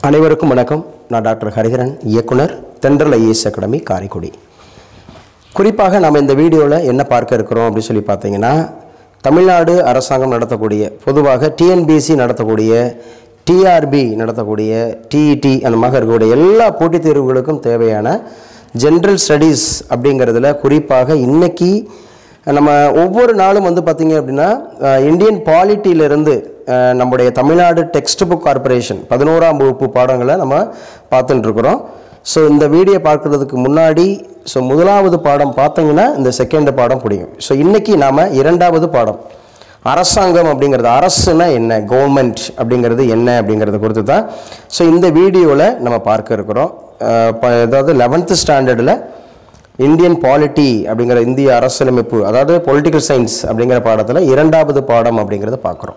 அனைவருக்கும் வணக்கம் நான் டாக்டர் ஹரிஹரன் இயக்குனர் தென்றல் ஐஏஎஸ் அகாடமி காரைக்குடி குறிப்பாக நாம் இந்த வீடியோவில் என்ன பார்க்க இருக்கிறோம் அப்படின்னு சொல்லி பார்த்தீங்கன்னா தமிழ்நாடு அரசாங்கம் நடத்தக்கூடிய பொதுவாக டிஎன்பிஎஸ்சி நடத்தக்கூடிய டிஆர்பி நடத்தக்கூடிய டிஇடி அந்த மாதிரி இருக்கக்கூடிய எல்லா போட்டித் தேர்வுகளுக்கும் தேவையான ஜென்ரல் ஸ்டடீஸ் அப்படிங்கிறதுல குறிப்பாக இன்னைக்கு நம்ம ஒவ்வொரு நாளும் வந்து பார்த்திங்க அப்படின்னா அஹ், இந்தியன் பாலிட்டியிலிருந்து அஹ், நம்முடைய தமிழ்நாடு டெக்ஸ்ட் புக் கார்ப்பரேஷன் பதினோராம் வகுப்பு பாடங்களை நம்ம பார்த்துட்டு இருக்கிறோம் ஸோ இந்த வீடியோ பார்க்குறதுக்கு முன்னாடி ஸோ முதலாவது பாடம் பார்த்தீங்கன்னா இந்த செகண்ட் பாடம் பிடிக்கும் ஸோ இன்றைக்கி நாம் இரண்டாவது பாடம் அரசாங்கம் அப்படிங்கிறது அரசுனா என்ன கவர்மெண்ட் அப்படிங்கிறது என்ன அப்படிங்கிறத குறித்து தான் ஸோ இந்த வீடியோவில் நம்ம பார்க்க இருக்கிறோம் அஹ், ப- அதாவது லெவன்த்து ஸ்டாண்டர்டில் இந்தியன் பாலிட்டி அப்படிங்கிற இந்திய அரசியலமைப்பு அதாவது பொலிட்டிக்கல் சயின்ஸ் அப்படிங்கிற பாடத்தில் இரண்டாவது பாடம் அப்படிங்கிறத பார்க்குறோம்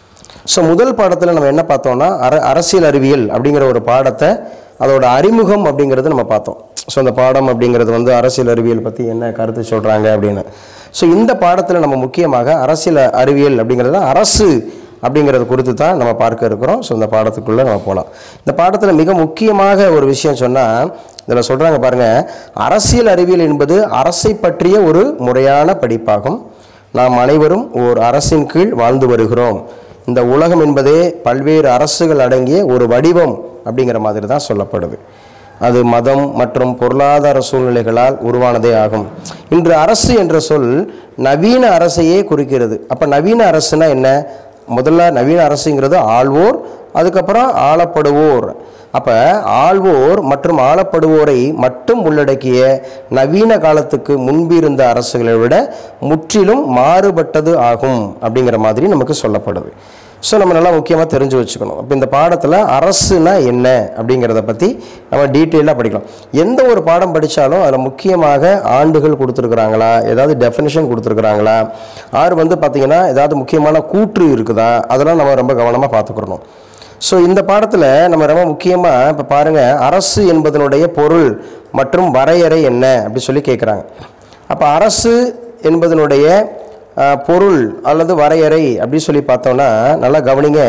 ஸோ முதல் பாடத்தில் நம்ம என்ன பார்த்தோம்னா அர அரசியல் அறிவியல் அப்படிங்கிற ஒரு பாடத்தை அதோட அறிமுகம் அப்படிங்கிறது நம்ம பார்த்தோம் ஸோ அந்த பாடம் அப்படிங்கிறது வந்து அரசியல் அறிவியல் பற்றி என்ன கருத்து சொல்கிறாங்க அப்படின்னு ஸோ இந்த பாடத்தில் நம்ம முக்கியமாக அரசியல் அறிவியல் அப்படிங்கிறது அரசு அப்படிங்கிறது குறித்து தான் நம்ம பார்க்க இருக்கிறோம் ஸோ இந்த பாடத்துக்குள்ளே நம்ம போகலாம் இந்த பாடத்தில் மிக முக்கியமாக ஒரு விஷயம் சொன்னால் இதில் சொல்கிறாங்க பாருங்கள் அரசியல் அறிவியல் என்பது அரசை பற்றிய ஒரு முறையான படிப்பாகும் நாம் அனைவரும் ஓர் அரசின் கீழ் வாழ்ந்து வருகிறோம் இந்த உலகம் என்பதே பல்வேறு அரசுகள் அடங்கிய ஒரு வடிவம் அப்படிங்கிற மாதிரி தான் சொல்லப்படுது அது மதம் மற்றும் பொருளாதார சூழ்நிலைகளால் உருவானதே ஆகும் இன்று அரசு என்ற சொல் நவீன அரசையே குறிக்கிறது அப்போ நவீன அரசுனா என்ன முதல்ல நவீன அரசுங்கிறது ஆள்வோர் அதுக்கப்புறம் ஆளப்படுவோர் அப்போ ஆள்வோர் மற்றும் ஆளப்படுவோரை மட்டும் உள்ளடக்கிய நவீன காலத்துக்கு முன்பிருந்த அரசுகளை விட முற்றிலும் மாறுபட்டது ஆகும் அப்படிங்கிற மாதிரி நமக்கு சொல்லப்படுது ஸோ நம்ம நல்லா முக்கியமாக தெரிஞ்சு வச்சுக்கணும் அப்போ இந்த பாடத்தில் அரசுனா என்ன அப்படிங்கிறத பற்றி நம்ம டீட்டெயிலாக படிக்கலாம் எந்த ஒரு பாடம் படித்தாலும் அதில் முக்கியமாக ஆண்டுகள் கொடுத்துருக்குறாங்களா ஏதாவது டெஃபினிஷன் கொடுத்துருக்குறாங்களா ஆறு வந்து பார்த்திங்கன்னா ஏதாவது முக்கியமான கூற்று இருக்குதா அதெல்லாம் நம்ம ரொம்ப கவனமாக பார்த்துக்கிறணும் ஸோ இந்த பாடத்தில் நம்ம ரொம்ப முக்கியமாக இப்போ பாருங்கள் அரசு என்பதனுடைய பொருள் மற்றும் வரையறை என்ன அப்படி சொல்லி கேட்குறாங்க அப்போ அரசு என்பதனுடைய அஹ், பொருள் அல்லது வரையறை அப்படி சொல்லி பார்த்தோம்னா நல்லா கவனிங்க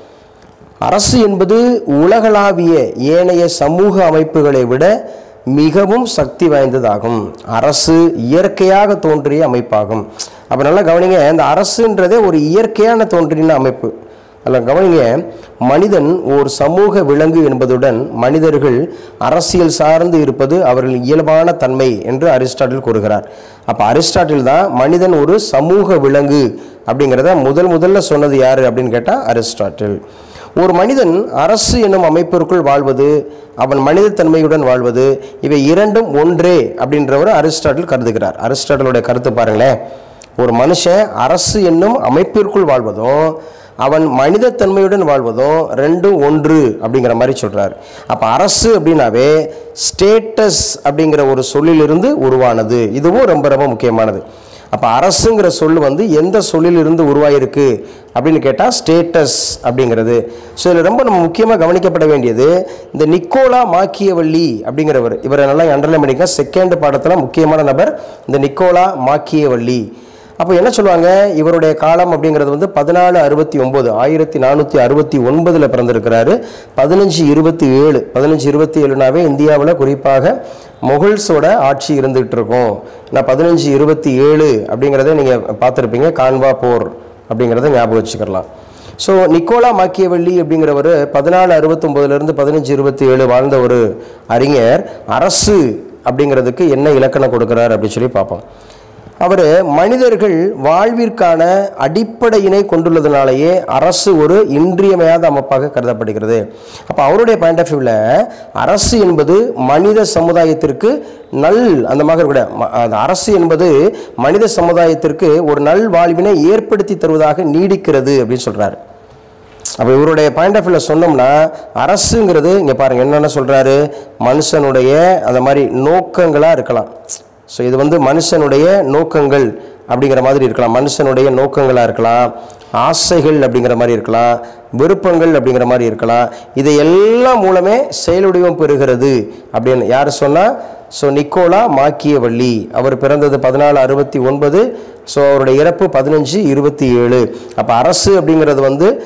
அரசு என்பது உலகளாவிய ஏனைய சமூக அமைப்புகளை விட மிகவும் சக்தி வாய்ந்ததாகும் அரசு இயற்கையாக தோன்றிய அமைப்பாகும் அப்போ நல்லா கவனிங்க இந்த அரசுன்றதே ஒரு இயற்கையான தோன்றின அமைப்பு அதில் கவனிங்க மனிதன் ஓர் சமூக விலங்கு என்பதுடன் மனிதர்கள் அரசியல் சார்ந்து இருப்பது அவர்களின் இயல்பான தன்மை என்று அரிஸ்டாட்டில் கூறுகிறார் அப்போ அரிஸ்டாட்டில் தான் மனிதன் ஒரு சமூக விலங்கு அப்படிங்கிறத முதல் முதல்ல சொன்னது யார் அப்படின்னு கேட்டால் அரிஸ்டாட்டில் ஒரு மனிதன் அரசு என்னும் அமைப்பிற்குள் வாழ்வது அவன் மனிதத்தன்மையுடன் வாழ்வது இவை இரண்டும் ஒன்றே அப்படின்றவர் அரிஸ்டாட்டில் கருதுகிறார் அரிஸ்டாட்டிலுடைய கருத்து பாருங்களேன் ஒரு மனுஷன் அரசு என்னும் அமைப்பிற்குள் வாழ்வதும் அவன் மனிதத்தன்மையுடன் வாழ்வதும் ரெண்டும் ஒன்று அப்படிங்கிற மாதிரி சொல்றார் அப்போ அரசு அப்படின்னாவே ஸ்டேட்டஸ் அப்படிங்கிற ஒரு சொல்லிலிருந்து உருவானது இதுவும் ரொம்ப ரொம்ப முக்கியமானது அப்போ அரசுங்கிற சொல் வந்து எந்த சொல்லிலிருந்து உருவாயிருக்கு அப்படின்னு கேட்டால் ஸ்டேட்டஸ் அப்படிங்கிறது ஸோ இதில் ரொம்ப நம்ம முக்கியமாக கவனிக்கப்பட வேண்டியது இந்த நிக்கோலா மாக்கியவள்ளி அப்படிங்கிறவர் இவரை நல்லா அண்டர்லைன் பண்ணிக்க செகண்ட் பாடத்தில் முக்கியமான நபர் இந்த நிக்கோலா மாக்கியவள்ளி அப்போ என்ன சொல்லுவாங்க இவருடைய காலம் அப்படிங்கிறது வந்து பதினாலு அறுபத்தி ஒம்பது ஆயிரத்தி நானூற்றி அறுபத்தி ஒன்பதில் பிறந்திருக்கிறாரு பதினஞ்சு இருபத்தி ஏழு பதினஞ்சு இருபத்தி ஏழுனாவே இந்தியாவில் குறிப்பாக முகல்ஸோட ஆட்சி இருந்துகிட்டு இருக்கும் நான் பதினஞ்சு இருபத்தி ஏழு அப்படிங்கிறத நீங்கள் பார்த்துருப்பீங்க கான்வா போர் அப்படிங்கிறத ஞாபகம் வச்சுக்கலாம் ஸோ நிக்கோலா மாக்கியவள்ளி அப்படிங்கிறவர் பதினாலு அறுபத்தொம்போதுலேருந்து பதினஞ்சு இருபத்தி ஏழு வாழ்ந்த ஒரு அறிஞர் அரசு அப்படிங்கிறதுக்கு என்ன இலக்கணம் கொடுக்குறார் அப்படின்னு சொல்லி பார்ப்போம் அவர் மனிதர்கள் வாழ்விற்கான அடிப்படையினை கொண்டுள்ளதுனாலேயே அரசு ஒரு இன்றியமையாத அமைப்பாக கருதப்படுகிறது அப்போ அவருடைய பாயிண்ட் ஆஃப் வியூவில் அரசு என்பது மனித சமுதாயத்திற்கு நல் அந்த மாதிரி கூட ம- அந்த அரசு என்பது மனித சமுதாயத்திற்கு ஒரு நல் வாழ்வினை ஏற்படுத்தி தருவதாக நீடிக்கிறது அப்படின்னு சொல்றாரு அப்போ இவருடைய பாயிண்ட் ஆஃப் வியூவில் சொன்னோம்னா அரசுங்கிறது இங்கே பாருங்கள் என்னென்ன சொல்கிறாரு மனுஷனுடைய அந்த மாதிரி நோக்கங்களாக இருக்கலாம் ஸோ இது வந்து மனுஷனுடைய நோக்கங்கள் அப்படிங்கிற மாதிரி இருக்கலாம் மனுஷனுடைய நோக்கங்களாக இருக்கலாம் ஆசைகள் அப்படிங்கிற மாதிரி இருக்கலாம் விருப்பங்கள் அப்படிங்கிற மாதிரி இருக்கலாம் இதை எல்லாம் மூலமே செயலுடிவம் பெறுகிறது அப்படின்னு யார் சொன்னால் ஸோ நிக்கோலா மாக்கியவள்ளி அவர் பிறந்தது பதினாலு அறுபத்தி ஒன்பது ஸோ அவருடைய இறப்பு பதினஞ்சு இருபத்தி ஏழு அப்போ அரசு அப்படிங்கிறது வந்து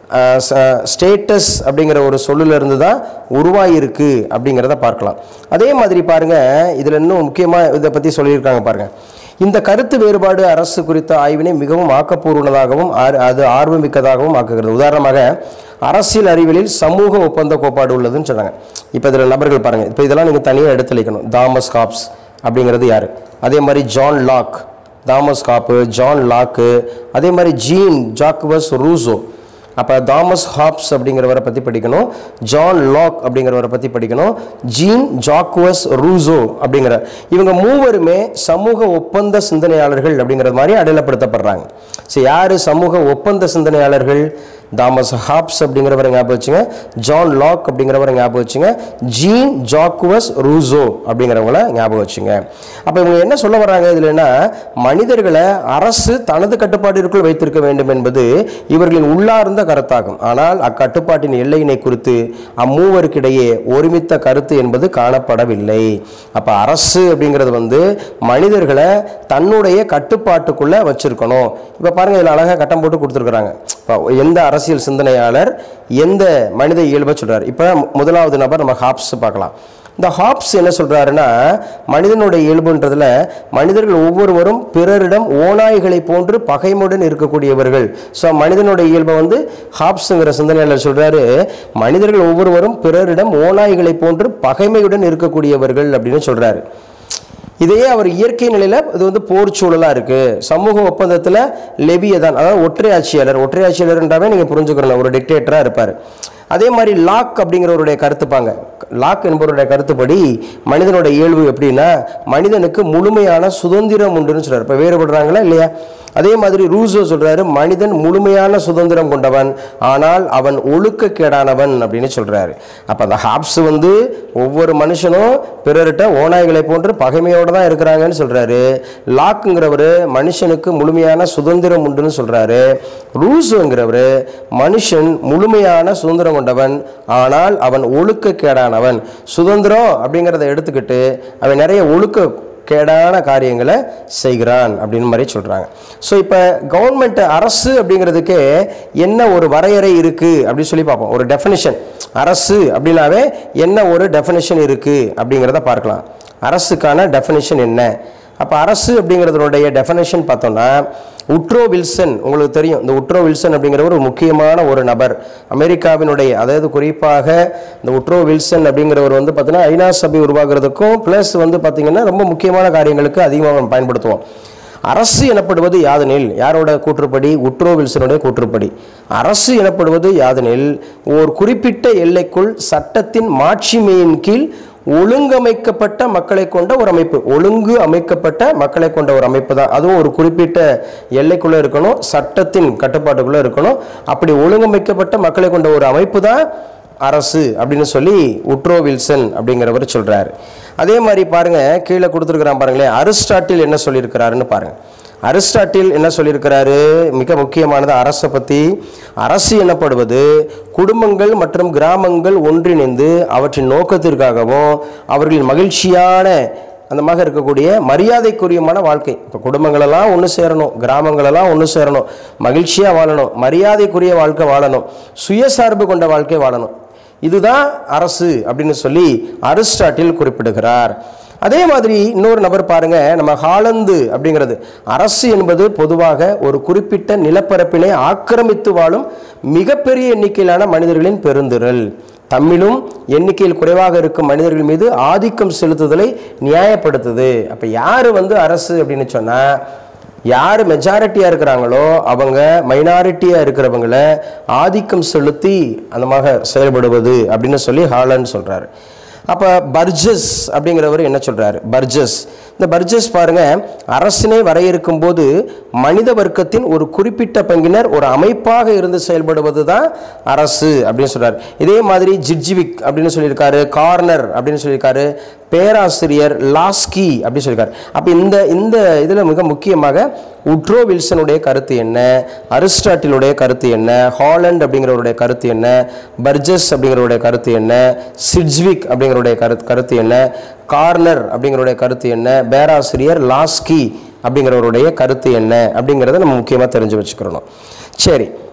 ஸ்டேட்டஸ் அப்படிங்கிற ஒரு சொல்லுல இருந்து தான் உருவாகிருக்கு அப்படிங்கிறத பார்க்கலாம் அதே மாதிரி பாருங்க இதில் இன்னும் முக்கியமாக இதை பற்றி சொல்லியிருக்காங்க பாருங்க இந்த கருத்து வேறுபாடு அரசு குறித்த ஆய்வினை மிகவும் ஆக்கப்பூர்வமாகவும் ஆர்- அது ஆர்வமிக்கதாகவும் ஆக்குகிறது உதாரணமாக அரசியல் அறிவியலில் சமூக ஒப்பந்த கோட்பாடு உள்ளதுன்னு சொல்றாங்க இப்போ இதில் நபர்கள் பாருங்க இப்போ இதெல்லாம் நீங்கள் தனியாக எடுத்துலைக்கணும் தாமஸ் காப்ஸ் அப்படிங்கிறது யார் அதே மாதிரி ஜான் லாக் தாமஸ் காப்பு ஜான் லாக்கு அதே மாதிரி ஜீன் ஜாக்குவஸ் ரூசோ அப்போ தாமஸ் ஹாப்ஸ் அப்படிங்கிறவரை பற்றி படிக்கணும் ஜான் லாக் அப்படிங்கிறவரை பற்றி படிக்கணும் ஜீன் ஜாக்குவஸ் ரூசோ அப்படிங்கிற இவங்க மூவருமே சமூக ஒப்பந்த சிந்தனையாளர்கள் அப்படிங்கிற மாதிரி அடையாளப்படுத்தப்படுறாங்க சரி யார் சமூக ஒப்பந்த சிந்தனையாளர்கள் தாமஸ் ஹாப்ஸ் அப்படிங்கிறவரை ஞாபகம் வச்சுங்க ஜான் லாக் அப்படிங்கிறவரை ஞாபகம் வச்சுங்க ஜீன் ஜாக்குவஸ் ரூசோ அப்படிங்கிறவங்கள ஞாபகம் வச்சுங்க அப்போ இவங்க என்ன சொல்ல வர்றாங்க இதுலன்னா மனிதர்களை அரசு தனது கட்டுப்பாட்டிற்குள் வைத்திருக்க வேண்டும் என்பது இவர்களின் உள்ளார்ந்த கருத்தாகும் ஆனால் அக்கட்டுப்பாட்டின் எல்லையினை குறித்து அம்மூவருக்கிடையே ஒருமித்த கருத்து என்பது காணப்படவில்லை அப்போ அரசு அப்படிங்கிறது வந்து மனிதர்களை தன்னுடைய கட்டுப்பாட்டுக்குள்ள வச்சிருக்கணும் இப்போ பாருங்க இதில் அழகாக கட்டம் போட்டு கொடுத்துருக்குறாங்க இப்போ எந்த அரசியல் சிந்தனையாளர் எந்த மனித இயல்பை சொல்றாரு இப்போ முதலாவது நபர் நம்ம ஹாப்ஸ் பார்க்கலாம் இந்த ஹாப்ஸ் என்ன சொல்றாருன்னா மனிதனுடைய இயல்புன்றதுல மனிதர்கள் ஒவ்வொருவரும் பிறரிடம் ஓநாய்களை போன்று பகைமுடன் இருக்கக்கூடியவர்கள் ஸோ மனிதனுடைய இயல்பை வந்து ஹாப்ஸுங்கிற சிந்தனையாளர் சொல்றாரு மனிதர்கள் ஒவ்வொருவரும் பிறரிடம் ஓநாய்களை போன்று பகைமையுடன் இருக்கக்கூடியவர்கள் அப்படின்னு சொல்றாரு இதையே அவர் இயற்கை நிலையில இது வந்து போர் சூழலா இருக்கு சமூக ஒப்பந்தத்துல லெவியதான் அதாவது ஒற்றை ஆட்சியாளர் ஒற்றை ஆட்சியாளர்ன்றாவே நீங்க புரிஞ்சுக்கணும் ஒரு டிக்டேட்டரா இருப்பாரு அதே மாதிரி லாக் அப்படிங்கிறவருடைய கருத்துப்பாங்க லாக் என்பவருடைய கருத்துப்படி மனிதனோட இயல்பு எப்படின்னா மனிதனுக்கு முழுமையான சுதந்திரம் உண்டுன்னு சொல்றாரு இப்போ வேறுபடுறாங்களா இல்லையா அதே மாதிரி ரூசோ சொல்றாரு மனிதன் முழுமையான சுதந்திரம் கொண்டவன் ஆனால் அவன் ஒழுக்கக்கேடானவன் அப்படின்னு சொல்றாரு அப்ப அந்த ஹாப்ஸ் வந்து ஒவ்வொரு மனுஷனும் பிறர்கிட்ட ஓநாய்களை போன்று பகைமையோட தான் இருக்கிறாங்கன்னு சொல்றாரு லாக்குங்கிறவர் மனுஷனுக்கு முழுமையான சுதந்திரம் உண்டுன்னு சொல்றாரு ரூசோங்கிறவர் மனுஷன் முழுமையான சுதந்திரம் கொண்டவன் ஆனால் அவன் ஒழுக்கக்கேடானவன் சுதந்திரம் அப்படிங்கிறத எடுத்துக்கிட்டு அவன் நிறைய ஒழுக்க கேடான காரியங்களை செய்கிறான் அப்படின்னு மாதிரி சொல்கிறாங்க ஸோ இப்போ கவர்மெண்ட் அரசு அப்படிங்கிறதுக்கே என்ன ஒரு வரையறை இருக்குது அப்படின்னு சொல்லி பார்ப்போம் ஒரு டெஃபினிஷன் அரசு அப்படின்னாவே என்ன ஒரு டெஃபினிஷன் இருக்குது அப்படிங்கிறத பார்க்கலாம் அரசுக்கான டெஃபினிஷன் என்ன அப்போ அரசு அப்படிங்கிறதுடைய டெஃபினேஷன் பார்த்தோம்னா உட்ரோ வில்சன் உங்களுக்கு தெரியும் இந்த உட்ரோ வில்சன் அப்படிங்கிறவர் ஒரு முக்கியமான ஒரு நபர் அமெரிக்காவினுடைய அதாவது குறிப்பாக இந்த உட்ரோ வில்சன் அப்படிங்கிறவர் வந்து பார்த்தீங்கன்னா ஐநா சபை உருவாக்குறதுக்கும் ப்ளஸ் வந்து பார்த்தீங்கன்னா ரொம்ப முக்கியமான காரியங்களுக்கு அதிகமாக நம்ம பயன்படுத்துவோம் அரசு எனப்படுவது யாதெனில் யாரோட கூற்றுப்படி உட்ரோ வில்சனுடைய கூற்றுப்படி அரசு எனப்படுவது யாதெனில் ஓர் குறிப்பிட்ட எல்லைக்குள் சட்டத்தின் மாட்சிமையின் கீழ் ஒழுங்கமைக்கப்பட்ட மக்களை கொண்ட ஒரு அமைப்பு ஒழுங்கு அமைக்கப்பட்ட மக்களை கொண்ட ஒரு அமைப்பு தான் அதுவும் ஒரு குறிப்பிட்ட எல்லைக்குள்ள இருக்கணும் சட்டத்தின் கட்டுப்பாட்டுக்குள்ள இருக்கணும் அப்படி ஒழுங்கமைக்கப்பட்ட மக்களை கொண்ட ஒரு அமைப்பு தான் அரசு அப்படின்னு சொல்லி உட்ரோ வில்சன் அப்படிங்கிறவர் சொல்றாரு அதே மாதிரி பாருங்க கீழே கொடுத்துருக்கிறான் பாருங்களேன் அரிஸ்டாட்டில் என்ன சொல்லியிருக்கிறாருன்னு பாருங்க அரிஸ்டாட்டில் என்ன சொல்லியிருக்கிறாரு மிக முக்கியமானது அரசை பற்றி அரசு எனப்படுவது குடும்பங்கள் மற்றும் கிராமங்கள் ஒன்றிணைந்து அவற்றின் நோக்கத்திற்காகவும் அவர்களின் மகிழ்ச்சியான அந்த மாதிரி இருக்கக்கூடிய மரியாதைக்குரியமான வாழ்க்கை இப்போ குடும்பங்களெல்லாம் ஒன்று சேரணும் கிராமங்களெல்லாம் ஒன்று சேரணும் மகிழ்ச்சியாக வாழணும் மரியாதைக்குரிய வாழ்க்கை வாழணும் சுயசார்பு கொண்ட வாழ்க்கை வாழணும் இதுதான் அரசு அப்படின்னு சொல்லி அரிஸ்டாட்டில் குறிப்பிடுகிறார் அதே மாதிரி இன்னொரு நபர் பாருங்க நம்ம ஹாலந்து அப்படிங்கிறது அரசு என்பது பொதுவாக ஒரு குறிப்பிட்ட நிலப்பரப்பினை ஆக்கிரமித்து வாழும் மிகப்பெரிய எண்ணிக்கையிலான மனிதர்களின் பெருந்திரள் தம்மிலும் எண்ணிக்கையில் குறைவாக இருக்கும் மனிதர்கள் மீது ஆதிக்கம் செலுத்துதலை நியாயப்படுத்துது அப்போ யார் வந்து அரசு அப்படின்னு சொன்னால் யார் மெஜாரிட்டியாக இருக்கிறாங்களோ அவங்க மைனாரிட்டியாக இருக்கிறவங்கள ஆதிக்கம் செலுத்தி அந்த மாதிரி செயல்படுவது அப்படின்னு சொல்லி ஹாலன்னு சொல்கிறாரு அப்போ பர்ஜஸ் அப்படிங்கிறவர் என்ன சொல்றாரு பர்ஜஸ் இந்த பர்ஜஸ் பாருங்க அரசினை வரையறுக்கும் போது மனித வர்க்கத்தின் ஒரு குறிப்பிட்ட பங்கினர் ஒரு அமைப்பாக இருந்து செயல்படுவது தான் அரசு அப்படின்னு சொல்றாரு இதே மாதிரி ஜிட்ஜிவிக் அப்படின்னு சொல்லியிருக்காரு கார்னர் அப்படின்னு சொல்லியிருக்காரு பேராசிரியர் லாஸ்கி அப்படின்னு சொல்லியிருக்காரு அப்போ இந்த இந்த இதில் மிக முக்கியமாக உட்ரோ வில்சனுடைய கருத்து என்ன அரிஸ்டாட்டிலுடைய கருத்து என்ன ஹாலண்ட் அப்படிங்கிறவருடைய கருத்து என்ன பர்ஜஸ் அப்படிங்கிறவருடைய கருத்து என்ன சிட்ஜ்விக் அப்படிங்கிறவருடைய கருத்து கருத்து என்ன கார்னர் அப்படிங்கிறவருடைய கருத்து என்ன பேராசிரியர் லாஸ்கி அப்படிங்கிறவருடைய கருத்து என்ன அப்படிங்கிறத நம்ம முக்கியமாக தெரிஞ்சு வச்சுக்கிறணும் சரி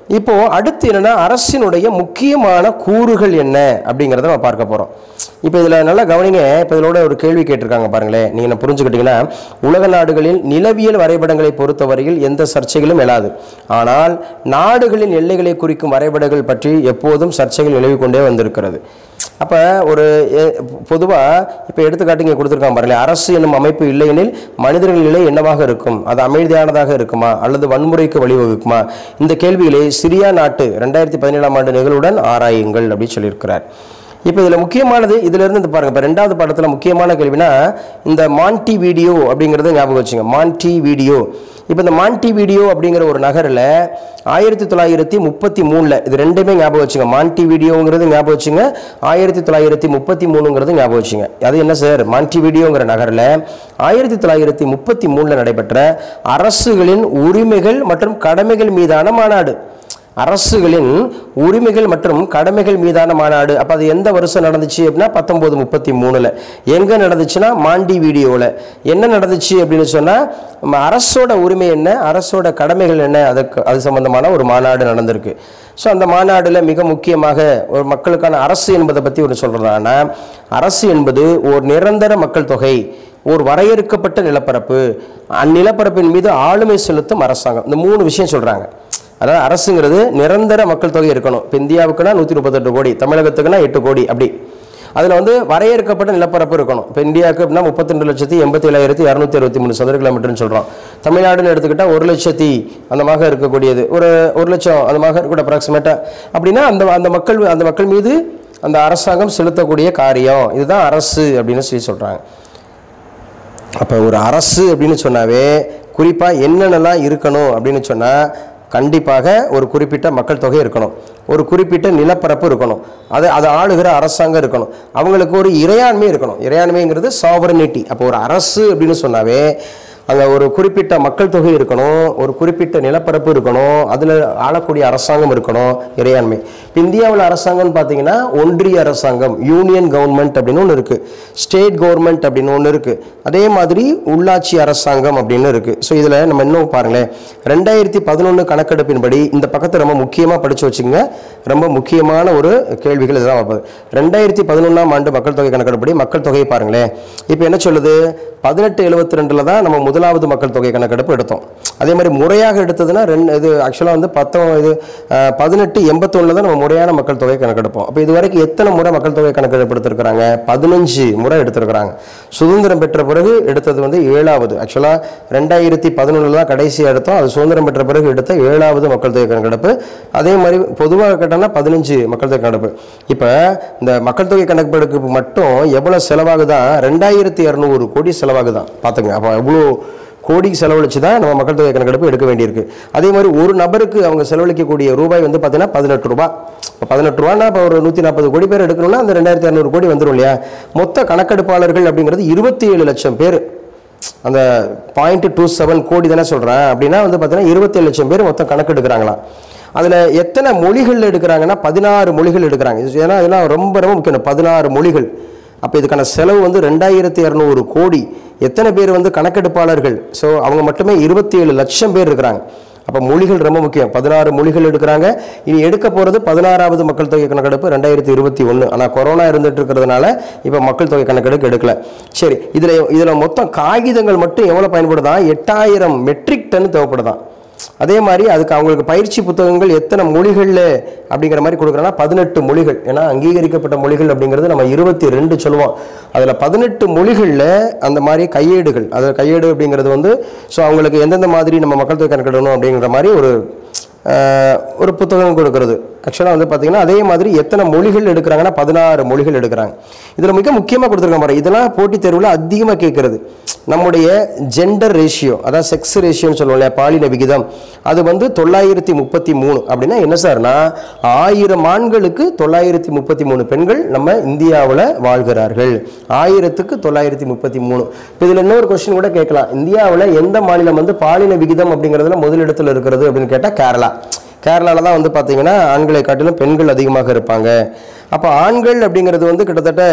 இப்போ அடுத்து என்னன்னா அரசினுடைய முக்கியமான கூறுகள் என்ன அப்படிங்கிறத நம்ம பார்க்க போறோம் இப்போ இதில் நல்லா கவனிங்க இப்போ இதோட ஒரு கேள்வி கேட்டிருக்காங்க பாருங்களேன் நீங்கள் என்ன புரிஞ்சுக்கிட்டீங்கன்னா உலக நாடுகளில் நிலவியல் வரைபடங்களை பொறுத்தவரையில் எந்த சர்ச்சைகளும் எழாது ஆனால் நாடுகளின் எல்லைகளை குறிக்கும் வரைபடங்கள் பற்றி எப்போதும் சர்ச்சைகள் நிலவிக் கொண்டே வந்திருக்கிறது அப்போ ஒரு பொதுவாக இப்போ எடுத்துக்காட்டு இங்கே கொடுத்துருக்காங்க பாருங்களேன் அரசு என்னும் அமைப்பு இல்லையெனில் மனிதர்கள் நிலை என்னவாக இருக்கும் அது அமைதியானதாக இருக்குமா அல்லது வன்முறைக்கு வழிவகுக்குமா இந்த கேள்விகளை சிரியா நாட்டு ரெண்டாயிரத்தி பதினேழாம் ஆண்டு நிகழ்வுடன் ஆராயுங்கள் அப்படின்னு சொல்லியிருக்கிறார் இப்போ இதில் முக்கியமானது இதிலிருந்து இந்த பாருங்க இப்போ ரெண்டாவது படத்தில் முக்கியமான கேள்வினா இந்த மான்டி வீடியோ அப்படிங்கிறத ஞாபகம் வச்சுங்க மான்டி வீடியோ இப்போ இந்த மான்டி வீடியோ அப்படிங்கிற ஒரு நகரில் ஆயிரத்தி தொள்ளாயிரத்தி முப்பத்தி மூணில் இது ரெண்டுமே ஞாபகம் வச்சுங்க மான்டி வீடியோங்கிறது ஞாபகம் வச்சுங்க ஆயிரத்தி தொள்ளாயிரத்தி முப்பத்தி மூணுங்கிறது ஞாபகம் வச்சுங்க அது என்ன சார் மான்டி வீடியோங்கிற நகரில் ஆயிரத்தி தொள்ளாயிரத்தி முப்பத்தி மூணில் நடைபெற்ற அரசுகளின் உரிமைகள் மற்றும் கடமைகள் மீதான மாநாடு அரசுகளின் உரிமைகள் மற்றும் கடமைகள் மீதான மாநாடு அப்போ அது எந்த வருஷம் நடந்துச்சு அப்படின்னா பத்தொம்போது முப்பத்தி மூணில் எங்கே நடந்துச்சுன்னா மாண்டி வீடியோவில் என்ன நடந்துச்சு அப்படின்னு சொன்னால் அரசோட உரிமை என்ன அரசோட கடமைகள் என்ன அதுக்கு அது சம்பந்தமான ஒரு மாநாடு நடந்திருக்கு ஸோ அந்த மாநாடில் மிக முக்கியமாக ஒரு மக்களுக்கான அரசு என்பதை பற்றி ஒன்று சொல்கிறதானா அரசு என்பது ஒரு நிரந்தர மக்கள் தொகை ஒரு வரையறுக்கப்பட்ட நிலப்பரப்பு அந்நிலப்பரப்பின் மீது ஆளுமை செலுத்தும் அரசாங்கம் இந்த மூணு விஷயம் சொல்கிறாங்க அதாவது அரசுங்கிறது நிரந்தர மக்கள் தொகை இருக்கணும் இப்போ இந்தியாவுக்குனா நூற்றி முப்பத்தெட்டு கோடி தமிழகத்துக்குனா எட்டு கோடி அப்படி அதில் வந்து வரையறுக்கப்பட்ட நிலப்பரப்பு இருக்கணும் இப்போ இந்தியாவுக்கு அப்படின்னா முப்பத்திரெண்டு லட்சத்தி எண்பத்தி ஏழாயிரத்தி இரநூத்தி அறுபத்தி மூணு சதுர கிலோமீட்டர்னு சொல்கிறோம் தமிழ்நாடுன்னு எடுத்துக்கிட்டால் ஒரு லட்சத்தி அந்த மாதிரி இருக்கக்கூடியது ஒரு ஒரு லட்சம் அந்த மாதிரி இருக்கக்கூடிய அப்ராக்சிமேட்டாக அப்படின்னா அந்த அந்த மக்கள் அந்த மக்கள் மீது அந்த அரசாங்கம் செலுத்தக்கூடிய காரியம் இதுதான் அரசு அப்படின்னு சொல்லி சொல்கிறாங்க அப்போ ஒரு அரசு அப்படின்னு சொன்னாவே குறிப்பாக என்னென்னலாம் இருக்கணும் அப்படின்னு சொன்னால் கண்டிப்பாக ஒரு குறிப்பிட்ட மக்கள் தொகை இருக்கணும் ஒரு குறிப்பிட்ட நிலப்பரப்பு இருக்கணும் அது அதை ஆளுகிற அரசாங்கம் இருக்கணும் அவங்களுக்கு ஒரு இறையாண்மை இருக்கணும் இறையாண்மைங்கிறது சாவரனிட்டி அப்போ ஒரு அரசு அப்படின்னு சொன்னாவே அங்கே ஒரு குறிப்பிட்ட மக்கள் தொகை இருக்கணும் ஒரு குறிப்பிட்ட நிலப்பரப்பு இருக்கணும் அதில் ஆளக்கூடிய அரசாங்கம் இருக்கணும் இறையாண்மை இப்போ இந்தியாவில் அரசாங்கம்னு பார்த்தீங்கன்னா ஒன்றிய அரசாங்கம் யூனியன் கவர்மெண்ட் அப்படின்னு ஒன்று இருக்குது ஸ்டேட் கவர்மெண்ட் அப்படின்னு ஒன்று இருக்குது அதே மாதிரி உள்ளாட்சி அரசாங்கம் அப்படின்னு இருக்குது ஸோ இதில் நம்ம இன்னும் பாருங்களேன் ரெண்டாயிரத்தி பதினொன்று கணக்கெடுப்பின்படி இந்த பக்கத்தை ரொம்ப முக்கியமாக படித்து வச்சுங்க ரொம்ப முக்கியமான ஒரு கேள்விகள் இதுதான் வைப்பது ரெண்டாயிரத்தி பதினொன்றாம் ஆண்டு மக்கள் தொகை கணக்கெடுப்படி மக்கள் தொகையை பாருங்களேன் இப்போ என்ன சொல்லுது பதினெட்டு எழுபத்தி ரெண்டில் தான் நம்ம முதலாவது மக்கள் தொகை கணக்கெடுப்பு எடுத்தோம் அதே மாதிரி முறையாக எடுத்ததுன்னா ரெண்டு இது ஆக்சுவலாக வந்து பத்தொ இது அஹ், பதினெட்டு எண்பத்தொன்னில் தான் நம்ம முறையான மக்கள் தொகை கணக்கெடுப்போம் அப்போ இது வரைக்கும் எத்தனை முறை மக்கள் தொகை கணக்கெடுப்பு எடுத்திருக்கிறாங்க பதினஞ்சு முறை எடுத்திருக்கிறாங்க சுதந்திரம் பெற்ற பிறகு எடுத்தது வந்து ஏழாவது ஆக்சுவலாக ரெண்டாயிரத்தி பதினொன்றில் தான் கடைசியாக எடுத்தோம் அது சுதந்திரம் பெற்ற பிறகு எடுத்த ஏழாவது மக்கள் தொகை கணக்கெடுப்பு அதே மாதிரி பொதுவாக கேட்டோம்னா பதினஞ்சு மக்கள் தொகை கணக்கெடுப்பு இப்போ இந்த மக்கள் தொகை கணக்கெடுப்புக்கு மட்டும் எவ்வளோ செலவாகுதான் ரெண்டாயிரத்தி இரநூறு கோடி செலவாகுதான் பார்த்துங்க அப்போ எவ்வளோ கோடி செலவழிச்சு தான் நம்ம மக்கள் தொகை கணக்கெடுப்பு எடுக்க வேண்டியிருக்கு அதே மாதிரி ஒரு நபருக்கு அவங்க செலவழிக்கக்கூடிய ரூபாய் வந்து பார்த்தீங்கன்னா பதினெட்டு ரூபாய் இப்போ பதினெட்டு ரூபான்னா இப்போ ஒரு நூற்றி நாற்பது கோடி பேர் எடுக்கணும்னா அந்த ரெண்டாயிரத்தி இரநூறு கோடி வந்துடும் இல்லையா மொத்த கணக்கெடுப்பாளர்கள் அப்படிங்கிறது இருபத்தி ஏழு லட்சம் பேர் அந்த பாயிண்ட் டூ செவன் கோடி தானே சொல்கிறேன் அப்படின்னா வந்து பார்த்தீங்கன்னா இருபத்தேழு லட்சம் பேர் மொத்தம் கணக்கு எடுக்கிறாங்களாம் அதில் எத்தனை மொழிகள் எடுக்கிறாங்கன்னா பதினாறு மொழிகள் எடுக்கிறாங்க இது ஏன்னா இதெல்லாம் ரொம்ப ரொம்ப முக்கியம் பதினாறு மொழிகள் அப்போ இதுக்கான செலவு வந்து ரெண்டாயிரத்தி இரநூறு கோடி எத்தனை பேர் வந்து கணக்கெடுப்பாளர்கள் ஸோ அவங்க மட்டுமே இருபத்தி ஏழு லட்சம் பேர் இருக்கிறாங்க அப்போ மொழிகள் ரொம்ப முக்கியம் பதினாறு மொழிகள் எடுக்கிறாங்க இனி எடுக்க போகிறது பதினாறாவது மக்கள் தொகை கணக்கெடுப்பு ரெண்டாயிரத்தி இருபத்தி ஒன்று ஆனால் கொரோனா இருந்துட்டு இருக்கிறதுனால இப்போ மக்கள் தொகை கணக்கெடுப்பு எடுக்கல சரி இதில் இதில் மொத்தம் காகிதங்கள் மட்டும் எவ்வளோ பயன்படுதா எட்டாயிரம் மெட்ரிக் டன் தேவைப்படுதான் அதே மாதிரி அதுக்கு அவங்களுக்கு பயிற்சி புத்தகங்கள் எத்தனை மொழிகளில் அப்படிங்கிற மாதிரி கொடுக்குறோன்னா பதினெட்டு மொழிகள் ஏன்னா அங்கீகரிக்கப்பட்ட மொழிகள் அப்படிங்கிறது நம்ம இருபத்தி ரெண்டு சொல்லுவோம் அதில் பதினெட்டு மொழிகளில் அந்த மாதிரி கையேடுகள் அது கையேடு அப்படிங்கிறது வந்து ஸோ அவங்களுக்கு எந்தெந்த மாதிரி நம்ம மக்கள் தொகை கணக்கிடணும் அப்படிங்கிற மாதிரி ஒரு ஆஹ், ஒரு புத்தகம் கொடுக்கறது ஆக்சுவலாக வந்து பார்த்தீங்கன்னா அதே மாதிரி எத்தனை மொழிகள் எடுக்கிறாங்கன்னா பதினாறு மொழிகள் எடுக்கிறாங்க இதில் மிக முக்கியமாக கொடுத்துருக்க மாதிரி இதெல்லாம் போட்டித் தேர்வில் அதிகமாக கேட்குறது நம்முடைய ஜெண்டர் ரேஷியோ அதாவது செக்ஸ் ரேஷியோன்னு சொல்லுவோம் இல்லையா பாலின விகிதம் அது வந்து தொள்ளாயிரத்தி முப்பத்தி மூணு அப்படின்னா என்ன சார்னா ஆயிரம் ஆண்களுக்கு தொள்ளாயிரத்தி முப்பத்தி மூணு பெண்கள் நம்ம இந்தியாவில் வாழ்கிறார்கள் ஆயிரத்துக்கு தொள்ளாயிரத்தி முப்பத்தி மூணு இப்போ இதில் இன்னொரு கொஸ்டின் கூட கேட்கலாம் இந்தியாவில் எந்த மாநிலம் வந்து பாலின விகிதம் அப்படிங்கிறதுல முதலிடத்தில் இருக்கிறது அப்படின்னு கேட்டால் கேரளா கேரளாவில் தான் வந்து பார்த்தீங்கன்னா ஆண்களை காட்டிலும் பெண்கள் அதிகமாக இருப்பாங்க அப்போ ஆண்கள் அப்படிங்கிறது வந்து கிட்டத்தட்ட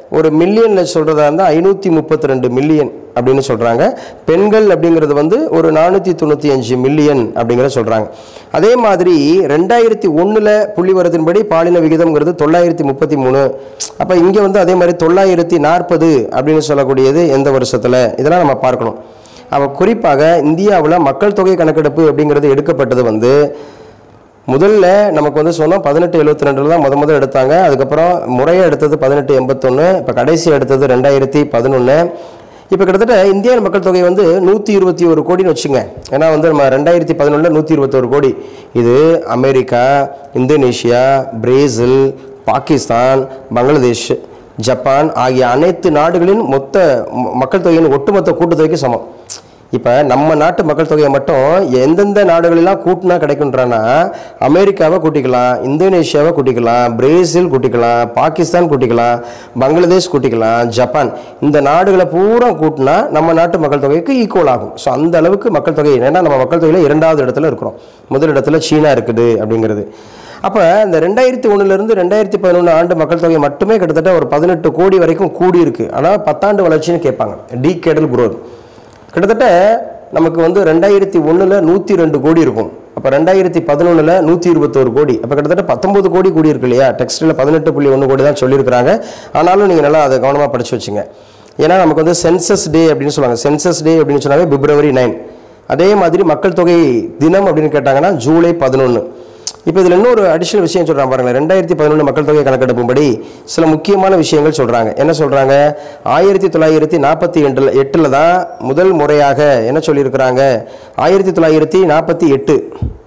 ஒரு மில்லியனில் சொல்கிறதா இருந்தால் ஐநூற்றி முப்பத்தி ரெண்டு மில்லியன் அப்படின்னு சொல்கிறாங்க பெண்கள் அப்படிங்கிறது வந்து ஒரு நானூற்றி தொண்ணூற்றி அஞ்சு மில்லியன் அப்படிங்கிற சொல்கிறாங்க அதே மாதிரி ரெண்டாயிரத்தி ஒன்றில் புள்ளிவரத்தின்படி பாலின விகிதம்ங்கிறது தொள்ளாயிரத்தி முப்பத்தி மூணு அப்போ இங்கே வந்து அதே மாதிரி தொள்ளாயிரத்தி நாற்பது அப்படின்னு சொல்லக்கூடியது எந்த வருஷத்தில் இதெல்லாம் நம்ம பார்க்கணும் அப்போ குறிப்பாக இந்தியாவில் மக்கள் தொகை கணக்கெடுப்பு அப்படிங்கிறது எடுக்கப்பட்டது வந்து முதல்ல நமக்கு வந்து சொன்னோம் பதினெட்டு எழுபத்தி ரெண்டில் தான் முத முதல் எடுத்தாங்க அதுக்கப்புறம் முறையை எடுத்தது பதினெட்டு எண்பத்தொன்று இப்போ கடைசி எடுத்தது ரெண்டாயிரத்தி பதினொன்று இப்போ கிட்டத்தட்ட இந்திய மக்கள் தொகை வந்து நூற்றி இருபத்தி ஒரு கோடின்னு வச்சுங்க ஏன்னா வந்து நம்ம ரெண்டாயிரத்தி பதினொன்றில் நூற்றி இருபத்தொரு கோடி இது America Indonesia Brazil Pakistan Bangladesh Japan ஆகிய அனைத்து நாடுகளின் மொத்த ம- மக்கள் தொகையின் ஒட்டுமொத்த கூட்டுத்தொகைக்கு சமம் இப்போ நம்ம நாட்டு மக்கள் தொகையை மட்டும் எந்தெந்த நாடுகளெல்லாம் கூட்டினா கிடைக்குன்றானா அமெரிக்காவை கூட்டிக்கலாம் இந்தோனேஷியாவை கூட்டிக்கலாம் பிரேசில் கூட்டிக்கலாம் பாகிஸ்தான் கூட்டிக்கலாம் பங்களாதேஷ் கூட்டிக்கலாம் ஜப்பான் இந்த நாடுகளை பூரா கூட்டினா நம்ம நாட்டு மக்கள் தொகைக்கு ஈக்குவல் ஆகும் ஸோ அந்த அளவுக்கு மக்கள் தொகை ஏன்னா நம்ம மக்கள் தொகையில் இரண்டாவது இடத்துல இருக்கிறோம் முதல் இடத்துல சீனா இருக்குது அப்படிங்கிறது அப்போ இந்த ரெண்டாயிரத்தி ஒன்றுலேருந்து ரெண்டாயிரத்தி பதினொன்று ஆண்டு மக்கள் தொகை மட்டுமே கிட்டத்தட்ட ஒரு பதினெட்டு கோடி வரைக்கும் கூடி இருக்கு ஆனால் பத்தாண்டு வளர்ச்சின்னு கேட்பாங்க டீகேடல் குரோத் கிட்டத்தட்ட நமக்கு வந்து ரெண்டாயிரத்தி ஒன்றில் நூற்றி ரெண்டு கோடி இருக்கும் அப்போ ரெண்டாயிரத்தி பதினொன்றில் நூற்றி இருபத்தோரு கோடி அப்போ கிட்டத்தட்ட பத்தொம்பது கோடி கூடி இருக்கு இல்லையா டெக்ஸ்டைலில் பதினெட்டு புள்ளி ஒன்று கோடி தான் சொல்லியிருக்கிறாங்க ஆனாலும் நீங்கள் நல்லா அதை கவனமாக படிச்சு வச்சுங்க ஏன்னா நமக்கு வந்து சென்சஸ் டே அப்படின்னு சொல்லுவாங்க சென்சஸ் டே அப்படின்னு சொன்னாவே பிப்ரவரி நைன் அதே மாதிரி மக்கள் தொகை தினம் அப்படின்னு கேட்டாங்கன்னா ஜூலை பதினொன்று இப்போ இதில் இன்னொரு அடிஷனல் விஷயம் சொல்கிறாங்க பாருங்களேன் ரெண்டாயிரத்தி பதினொன்று மக்கள் தொகை கணக்கெடுப்பும்படி சில முக்கியமான விஷயங்கள் சொல்கிறாங்க என்ன சொல்கிறாங்க ஆயிரத்தி தொள்ளாயிரத்தி நாற்பத்தி எட்டில் எட்டில் தான் முதல் முறையாக என்ன சொல்லியிருக்கிறாங்க ஆயிரத்தி தொள்ளாயிரத்தி நாற்பத்தி எட்டு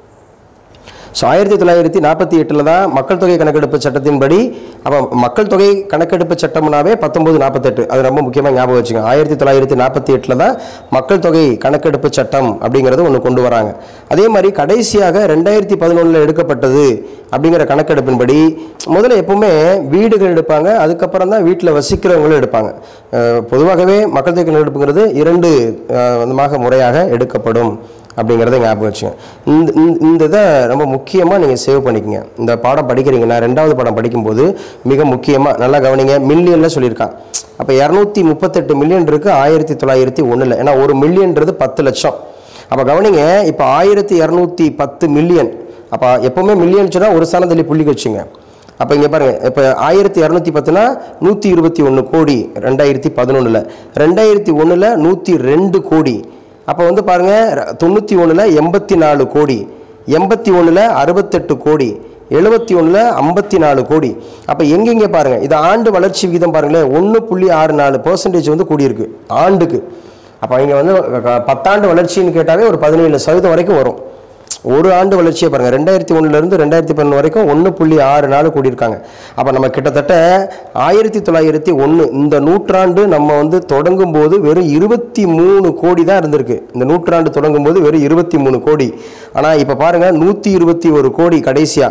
ஸோ ஆயிரத்தி தொள்ளாயிரத்தி நாற்பத்தி எட்டில் தான் மக்கள் தொகை கணக்கெடுப்பு சட்டத்தின்படி அப்போ மக்கள் தொகை கணக்கெடுப்பு சட்டம்னாவே பத்தொம்போது நாற்பத்தெட்டு அது ரொம்ப முக்கியமாக ஞாபகம் வச்சுங்க ஆயிரத்தி தொள்ளாயிரத்தி நாற்பத்தி எட்டில் தான் மக்கள் தொகை கணக்கெடுப்பு சட்டம் அப்படிங்கிறது ஒன்று கொண்டு வராங்க அதே மாதிரி கடைசியாக ரெண்டாயிரத்தி பதினொன்றில் எடுக்கப்பட்டது அப்படிங்கிற கணக்கெடுப்பின்படி முதல்ல எப்பவுமே வீடுகள் எடுப்பாங்க அதுக்கப்புறம் தான் வீட்டில் வசிக்கிறவங்களும் எடுப்பாங்க அஹ் பொதுவாகவே மக்கள் தொகை கணக்கெடுப்புங்கிறது இரண்டு அஹ், விதமாக முறையாக எடுக்கப்படும் அப்படிங்கிறத ஞாபகம் வச்சுங்க இந்த இந்த- இந்த இதை ரொம்ப முக்கியமாக நீங்கள் சேவ் பண்ணிக்கங்க இந்த பாடம் படிக்கிறீங்கன்னா ரெண்டாவது பாடம் படிக்கும்போது மிக முக்கியமாக நல்லா கவனிங்க மில்லியனில் சொல்லியிருக்கான் அப்போ இரநூத்தி முப்பத்தெட்டு மில்லியன் இருக்குது ஆயிரத்தி தொள்ளாயிரத்தி ஒன்றில் ஏன்னா ஒரு மில்லியன்றது பத்து லட்சம் அப்போ கவனிங்க இப்போ ஆயிரத்தி இரநூத்தி பத்து மில்லியன் அப்போ எப்போவுமே மில்லியன் சொன்னால் ஒரு ஸ்தானத்தில் புள்ளி வச்சுங்க அப்போ இங்கே பாருங்க இப்போ ஆயிரத்தி இரநூத்தி பத்துனா நூற்றி இருபத்தி ஒன்று கோடி ரெண்டாயிரத்தி பதினொன்றில் ரெண்டாயிரத்தி ஒன்றில் நூற்றி ரெண்டு கோடி அப்போ வந்து பாருங்க ர- தொண்ணூற்றி ஒன்றில் எண்பத்தி நாலு கோடி எண்பத்தி ஒன்றில் அறுபத்தெட்டு கோடி எழுபத்தி ஒன்றில் ஐம்பத்தி நாலு கோடி அப்போ எங்கெங்கே பாருங்கள் இது ஆண்டு வளர்ச்சி விகிதம் பாருங்களேன் ஒன்று புள்ளி ஆறு நாலு பர்சன்டேஜ் வந்து கூடியிருக்கு ஆண்டுக்கு அப்போ இங்கே வந்து க- பத்தாண்டு வளர்ச்சின்னு கேட்டாவே ஒரு பதினேழு சதவீதம் வரைக்கும் வரும் ஒரு ஆண்டு வளர்ச்சியை பாருங்கள் ரெண்டாயிரத்தி ஒன்றுலேருந்து ரெண்டாயிரத்தி பன்னெண்டு வரைக்கும் ஒன்று புள்ளி ஆறு நாள் கூடியிருக்காங்க அப்போ நம்ம கிட்டத்தட்ட ஆயிரத்தி தொள்ளாயிரத்தி ஒன்று இந்த நூற்றாண்டு நம்ம வந்து தொடங்கும் போது வெறும் இருபத்தி மூணு கோடி தான் இருந்திருக்கு இந்த நூற்றாண்டு தொடங்கும் போது வெறும் இருபத்தி மூணு கோடி ஆனால் இப்போ பாருங்கள் நூற்றி இருபத்தி ஒரு கோடி கடைசியாக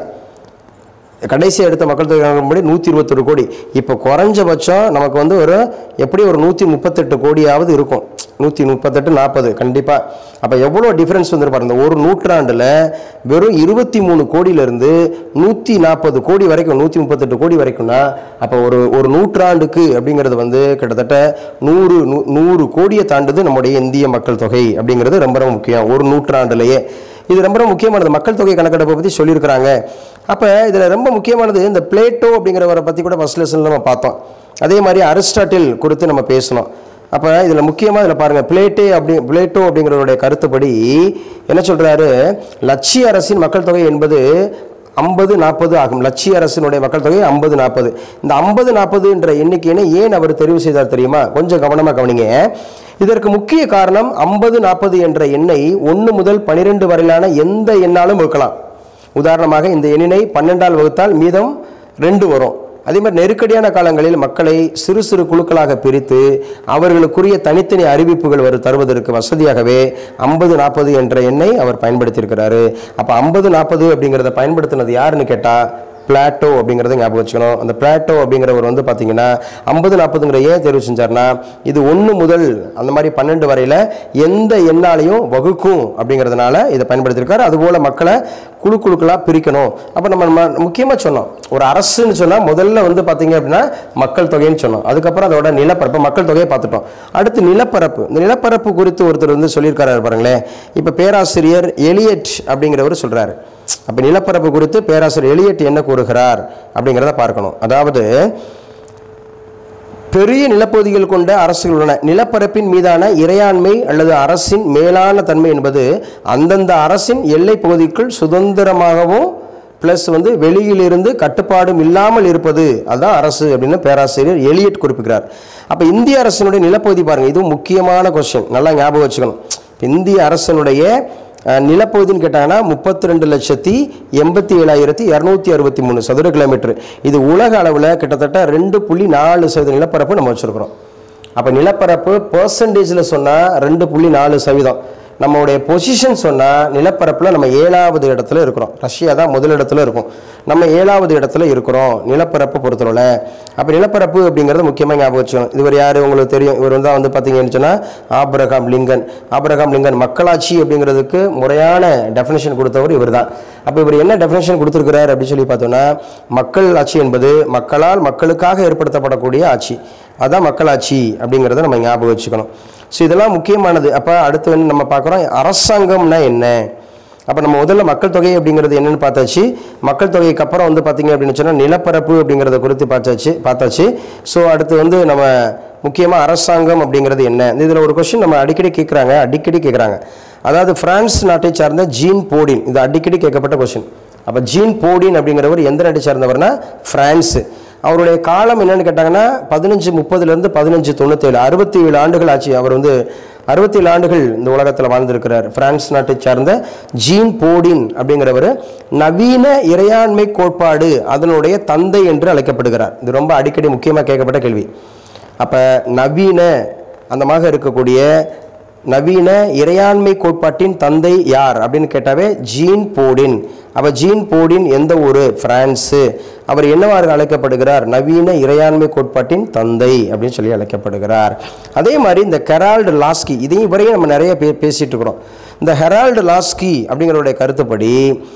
கடைசியாக எடுத்த மக்கள் தொகை கணக்குப்படி நூற்றி இருபத்தொரு கோடி இப்போ குறைஞ்சபட்சம் நமக்கு வந்து ஒரு எப்படி ஒரு நூற்றி முப்பத்தெட்டு கோடியாவது இருக்கும் நூற்றி முப்பத்தெட்டு நாற்பது கண்டிப்பாக அப்போ எவ்வளோ டிஃப்ரென்ஸ் வந்துருப்பாரு இந்த ஒரு நூற்றாண்டில் வெறும் இருபத்தி மூணு கோடியிலேருந்து நூற்றி நாற்பது கோடி வரைக்கும் நூற்றி முப்பத்தெட்டு கோடி வரைக்கும்னா அப்போ ஒரு ஒரு நூற்றாண்டுக்கு அப்படிங்கிறது வந்து கிட்டத்தட்ட நூறு நூ- நூறு கோடியை தாண்டுது நம்முடைய இந்திய மக்கள் தொகை அப்படிங்கிறது ரொம்ப ரொம்ப முக்கியம் ஒரு நூற்றாண்டுலேயே இது ரொம்ப ரொம்ப முக்கியமானது மக்கள் தொகை கணக்கெடுப்பை பற்றி சொல்லியிருக்கிறாங்க அப்போ இதில் ரொம்ப முக்கியமானது இந்த பிளேட்டோ அப்படிங்கிறவரை பற்றி கூட ஃபஸ்ட் லெசனில் நம்ம பார்த்தோம் அதே மாதிரி அரிஸ்டாட்டில் குறித்து நம்ம பேசணும் அப்போ இதில் முக்கியமாக இதில் பாருங்கள் பிளேட்டே அப்படி பிளேட்டோ அப்படிங்கிறவருடைய கருத்துப்படி என்ன சொல்கிறாரு லட்சிய அரசின் மக்கள் தொகை என்பது ஐம்பது நாற்பது ஆகும் லட்சிய அரசினுடைய மக்கள் தொகை ஐம்பது நாற்பது இந்த ஐம்பது நாற்பது என்ற எண்ணிக்கையினை ஏன் அவர் தெரிவு செய்தார் தெரியுமா கொஞ்சம் கவனமாக கவனிங்க இதற்கு முக்கிய காரணம் ஐம்பது நாற்பது என்ற எண்ணை ஒன்று முதல் பனிரெண்டு வரையிலான எந்த எண்ணாலும் வகுக்கலாம் உதாரணமாக இந்த எண்ணினை பன்னெண்டால் வகுத்தால் மீதம் ரெண்டு வரும் அதே மாதிரி நெருக்கடியான காலங்களில் மக்களை சிறு சிறு குழுக்களாக பிரித்து அவர்களுக்குரிய தனித்தனி அறிவிப்புகள் வரு தருவதற்கு வசதியாகவே ஐம்பது நாற்பது என்ற எண்ணை அவர் பயன்படுத்தியிருக்கிறாரு அப்போ ஐம்பது நாற்பது அப்படிங்கிறத பயன்படுத்தினது யாருன்னு கேட்டால் பிளாட்டோ அப்படிங்கிறத ஞாபகம் வச்சுக்கணும் அந்த பிளாட்டோ அப்படிங்கிறவர் வந்து பார்த்தீங்கன்னா ஐம்பது நாற்பதுங்கிற ஏன் தேர்வு செஞ்சார்னா இது ஒன்று முதல் அந்த மாதிரி பன்னெண்டு வரையில் எந்த எண்ணாலையும் வகுக்கும் அப்படிங்கிறதுனால இதை பயன்படுத்தியிருக்காரு அதுபோல் மக்களை குழு குழுக்களாக பிரிக்கணும் அப்போ நம்ம நம்ம முக்கியமாக சொன்னோம் ஒரு அரசுன்னு சொன்னால் முதல்ல வந்து பார்த்தீங்க அப்படின்னா மக்கள் தொகைன்னு சொன்னோம் அதுக்கப்புறம் அதோட நிலப்பரப்பு மக்கள் தொகையை பார்த்துட்டோம் அடுத்து நிலப்பரப்பு இந்த நிலப்பரப்பு குறித்து ஒருத்தர் வந்து சொல்லியிருக்காரு பாருங்களேன் இப்போ பேராசிரியர் எலியட் அப்படிங்கிறவர் சொல்கிறாரு அப்போ நிலப்பரப்பு குறித்து பேராசிரியர் எலியட் என்ன கூறுகிறார் அப்படிங்கிறத பார்க்கணும் அதாவது பெரிய நிலப்பகுதிகள் கொண்ட அரசுகள் உள்ளன நிலப்பரப்பின் மீதான இறையாண்மை அல்லது அரசின் மேலான தன்மை என்பது அந்தந்த அரசின் எல்லை பகுதிக்குள் சுதந்திரமாகவும் ப்ளஸ் வந்து வெளியிலிருந்து கட்டுப்பாடும் இல்லாமல் இருப்பது அதுதான் அரசு அப்படின்னு பேராசிரியர் எலியட் குறிப்பிடுகிறார் அப்போ இந்திய அரசினுடைய நிலப்பகுதி பாருங்கள் இதுவும் முக்கியமான கொஸ்டின் நல்லா ஞாபகம் வச்சுக்கணும் இந்திய அரசினுடைய அஹ், நிலப்பகுதின்னு கேட்டாங்கன்னா முப்பத்தி ரெண்டு லட்சத்தி எண்பத்தி ஏழாயிரத்தி இரநூத்தி அறுபத்தி மூணு சதுர கிலோமீட்டர் இது உலக அளவில் கிட்டத்தட்ட ரெண்டு புள்ளி நாலு சதவீத நிலப்பரப்பு நம்ம வச்சுருக்கிறோம் அப்போ நிலப்பரப்பு பர்சன்டேஜில் சொன்னால் ரெண்டு புள்ளி நாலு சதவீதம் நம்மளுடைய பொசிஷன் சொன்னால் நிலப்பரப்பில் நம்ம ஏழாவது இடத்துல இருக்கிறோம் ரஷ்யா தான் முதல் இடத்துல இருக்கும் நம்ம ஏழாவது இடத்துல இருக்கிறோம் நிலப்பரப்பு பொறுத்தளவில் அப்போ நிலப்பரப்பு அப்படிங்கிறது முக்கியமாக ஞாபகம் வச்சுக்கணும் இவர் யார் உங்களுக்கு தெரியும் இவர் வந்து வந்து பார்த்தீங்கன்னு சொன்னால் ஆப்ரகாம் லிங்கன் ஆப்ரகாம் லிங்கன் மக்களாட்சி அப்படிங்கிறதுக்கு முறையான டெஃபினேஷன் கொடுத்தவர் இவர் தான் அப்போ இவர் என்ன டெஃபினேஷன் கொடுத்துருக்கிறார் அப்படின்னு சொல்லி பார்த்தோம்னா மக்கள் ஆட்சி என்பது மக்களால் மக்களுக்காக ஏற்படுத்தப்படக்கூடிய ஆட்சி அதான் மக்களாட்சி அப்படிங்கிறத நம்ம ஞாபகம் வச்சுக்கணும் ஸோ இதெல்லாம் முக்கியமானது அப்போ அடுத்து வந்து நம்ம பார்க்குறோம் அரசாங்கம்னா என்ன அப்போ நம்ம முதல்ல மக்கள் தொகை அப்படிங்கிறது என்னன்னு பார்த்தாச்சு மக்கள் தொகைக்கு அப்புறம் வந்து பார்த்தீங்க அப்படின்னு சொன்னால் நிலப்பரப்பு அப்படிங்கிறத குறித்து பார்த்தாச்சு பார்த்தாச்சு ஸோ அடுத்து வந்து நம்ம முக்கியமாக அரசாங்கம் அப்படிங்கிறது என்ன இதில் ஒரு கொஸ்டின் நம்ம அடிக்கடி கேட்குறாங்க அடிக்கடி கேட்குறாங்க அதாவது பிரான்ஸ் நாட்டை சார்ந்த ஜீன் போடின் இது அடிக்கடி கேட்கப்பட்ட கொஸ்டின் அப்போ ஜீன் போடின் அப்படிங்கிறவர் எந்த நாட்டை சார்ந்தவர்னா பிரான்ஸு அவருடைய காலம் என்னன்னு கேட்டாங்கன்னா பதினஞ்சு முப்பதுலேருந்து பதினஞ்சு தொண்ணூத்தேழு அறுபத்தி ஏழு ஆண்டுகள் ஆச்சு அவர் வந்து அறுபத்தி ஏழு ஆண்டுகள் இந்த உலகத்தில் வாழ்ந்திருக்கிறார் பிரான்ஸ் நாட்டை சார்ந்த ஜீன் போடின் அப்படிங்கிறவர் நவீன இறையாண்மை கோட்பாடு அதனுடைய தந்தை என்று அழைக்கப்படுகிறார் இது ரொம்ப அடிக்கடி முக்கியமாக கேட்கப்பட்ட கேள்வி அப்போ நவீன அந்தமாக இருக்கக்கூடிய நவீன இறையாண்மை கோட்பாட்டின் தந்தை யார் அப்படின்னு கேட்டாவே ஜீன் போடின் அப்போ ஜீன் போடின் எந்த ஊர் பிரான்ஸு அவர் என்னவாறு அழைக்கப்படுகிறார் நவீன இறையாண்மை கோட்பாட்டின் தந்தை அப்படின்னு சொல்லி அழைக்கப்படுகிறார் அதே மாதிரி இந்த கெரால்டு லாஸ்கி இதையும் வரையும் நம்ம நிறைய பே பேசிட்டு இருக்கிறோம் இந்த ஹெரால்டு லாஸ்கி அப்படிங்கிறவருடைய கருத்துப்படி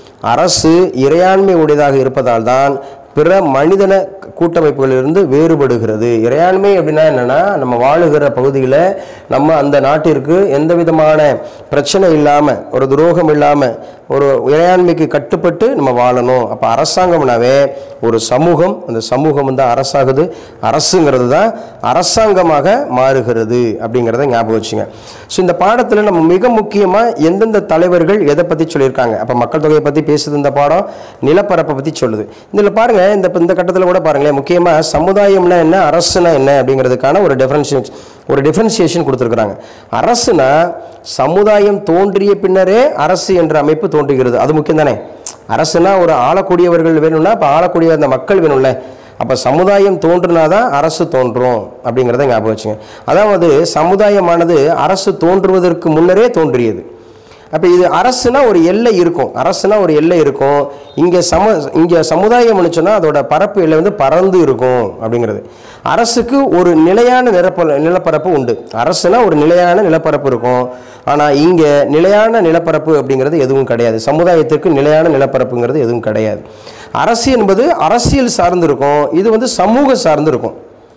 அரசு இறையாண்மை உடையதாக இருப்பதால் தான் பிற மனிதன கூட்டமைப்புகளிலிருந்து வேறுபடுகிறது இறையாண்மை அப்படின்னா என்னன்னா நம்ம வாழுகிற பகுதியில் நம்ம அந்த நாட்டிற்கு எந்த விதமான பிரச்சனை இல்லாமல் ஒரு துரோகம் இல்லாமல் ஒரு இறையாண்மைக்கு கட்டுப்பட்டு நம்ம வாழணும் அப்போ அரசாங்கம்னாவே ஒரு சமூகம் அந்த சமூகம் வந்து அரசாகுது அரசுங்கிறது தான் அரசாங்கமாக மாறுகிறது அப்படிங்கிறத ஞாபகம் வச்சுங்க ஸோ இந்த பாடத்தில் நம்ம மிக முக்கியமாக எந்தெந்த தலைவர்கள் எதை பற்றி சொல்லியிருக்காங்க அப்போ மக்கள் தொகையை பற்றி பேசுது இந்த பாடம் நிலப்பரப்பை பற்றி சொல்லுது இதில் பாருங்கள் இந்த இந்த கட்டத்தில் கூட பாருங்களேன் முக்கியமாக சமுதாயம்னா என்ன அரசுனா என்ன அப்படிங்கிறதுக்கான ஒரு டிஃபரன்ஷியேஷன் ஒரு டிஃபரன்சியேஷன் கொடுத்துருக்குறாங்க அரசுனா சமுதாயம் தோன்றிய பின்னரே அரசு என்ற அமைப்பு தோன்றுகிறது அது முக்கியம் தானே அரசுனா ஒரு ஆளக்கூடியவர்கள் வேணும்னா இப்போ ஆளக்கூடிய அந்த மக்கள் வேணும்ல அப்போ சமுதாயம் தோன்றுனாதான் அரசு தோன்றும் அப்படிங்கிறத ஞாபகம் வச்சுங்க அதாவது சமுதாயமானது அரசு தோன்றுவதற்கு முன்னரே தோன்றியது அப்போ இது அரசுனா ஒரு எல்லை இருக்கும் அரசுனா ஒரு எல்லை இருக்கும் இங்கே சம இங்கே சமுதாயம் சொன்னால் அதோட பரப்பு எல்லை வந்து பறந்து இருக்கும் அப்படிங்கிறது அரசுக்கு ஒரு நிலையான நிலப்ப நிலப்பரப்பு உண்டு அரசுனா ஒரு நிலையான நிலப்பரப்பு இருக்கும் ஆனால் இங்கே நிலையான நிலப்பரப்பு அப்படிங்கிறது எதுவும் கிடையாது சமுதாயத்திற்கு நிலையான நிலப்பரப்புங்கிறது எதுவும் கிடையாது அரசு என்பது அரசியல் சார்ந்து இருக்கும் இது வந்து சமூக சார்ந்து இருக்கும்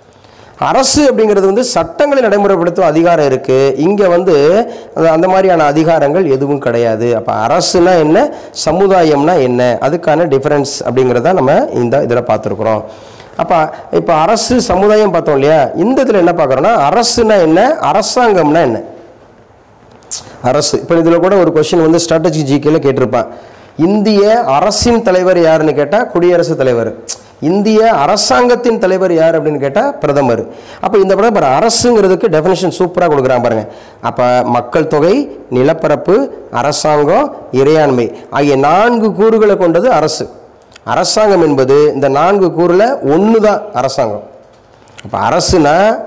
அரசு அப்படிங்கிறது வந்து சட்டங்களை நடைமுறைப்படுத்தும் அதிகாரம் இருக்கு இங்க வந்து அந்த- அந்த மாதிரியான அதிகாரங்கள் எதுவும் கிடையாது அப்ப அரசுனா என்ன சமுதாயம்னா என்ன அதுக்கான டிஃபரன்ஸ் அப்படிங்கிறத நம்ம இந்த இதில் பார்த்துருக்குறோம் அப்ப இப்போ அரசு சமுதாயம் பார்த்தோம் இல்லையா இந்த இதில் என்ன பார்க்குறோம்னா அரசுனா என்ன அரசாங்கம்னா என்ன அரசு இப்போ இதில் கூட ஒரு கொஸ்டின் வந்து ஸ்ட்ராட்டஜி ஜிகேல கேட்டிருப்பான் இந்திய அரசின் தலைவர் யாருன்னு கேட்டால் குடியரசுத் தலைவர் இந்திய அரசாங்கத்தின் தலைவர் யார் அப்படின்னு கேட்டால் பிரதமர் அப்போ இந்த படம் பாரு அரசுங்கிறதுக்கு டெஃபினேஷன் சூப்பராக கொடுக்குறான் பாருங்க அப்போ மக்கள் தொகை நிலப்பரப்பு அரசாங்கம் இறையாண்மை ஆகிய நான்கு கூறுகளை கொண்டது அரசு அரசாங்கம் என்பது இந்த நான்கு கூறில் ஒன்று தான் அரசாங்கம் அப்போ அரசுனா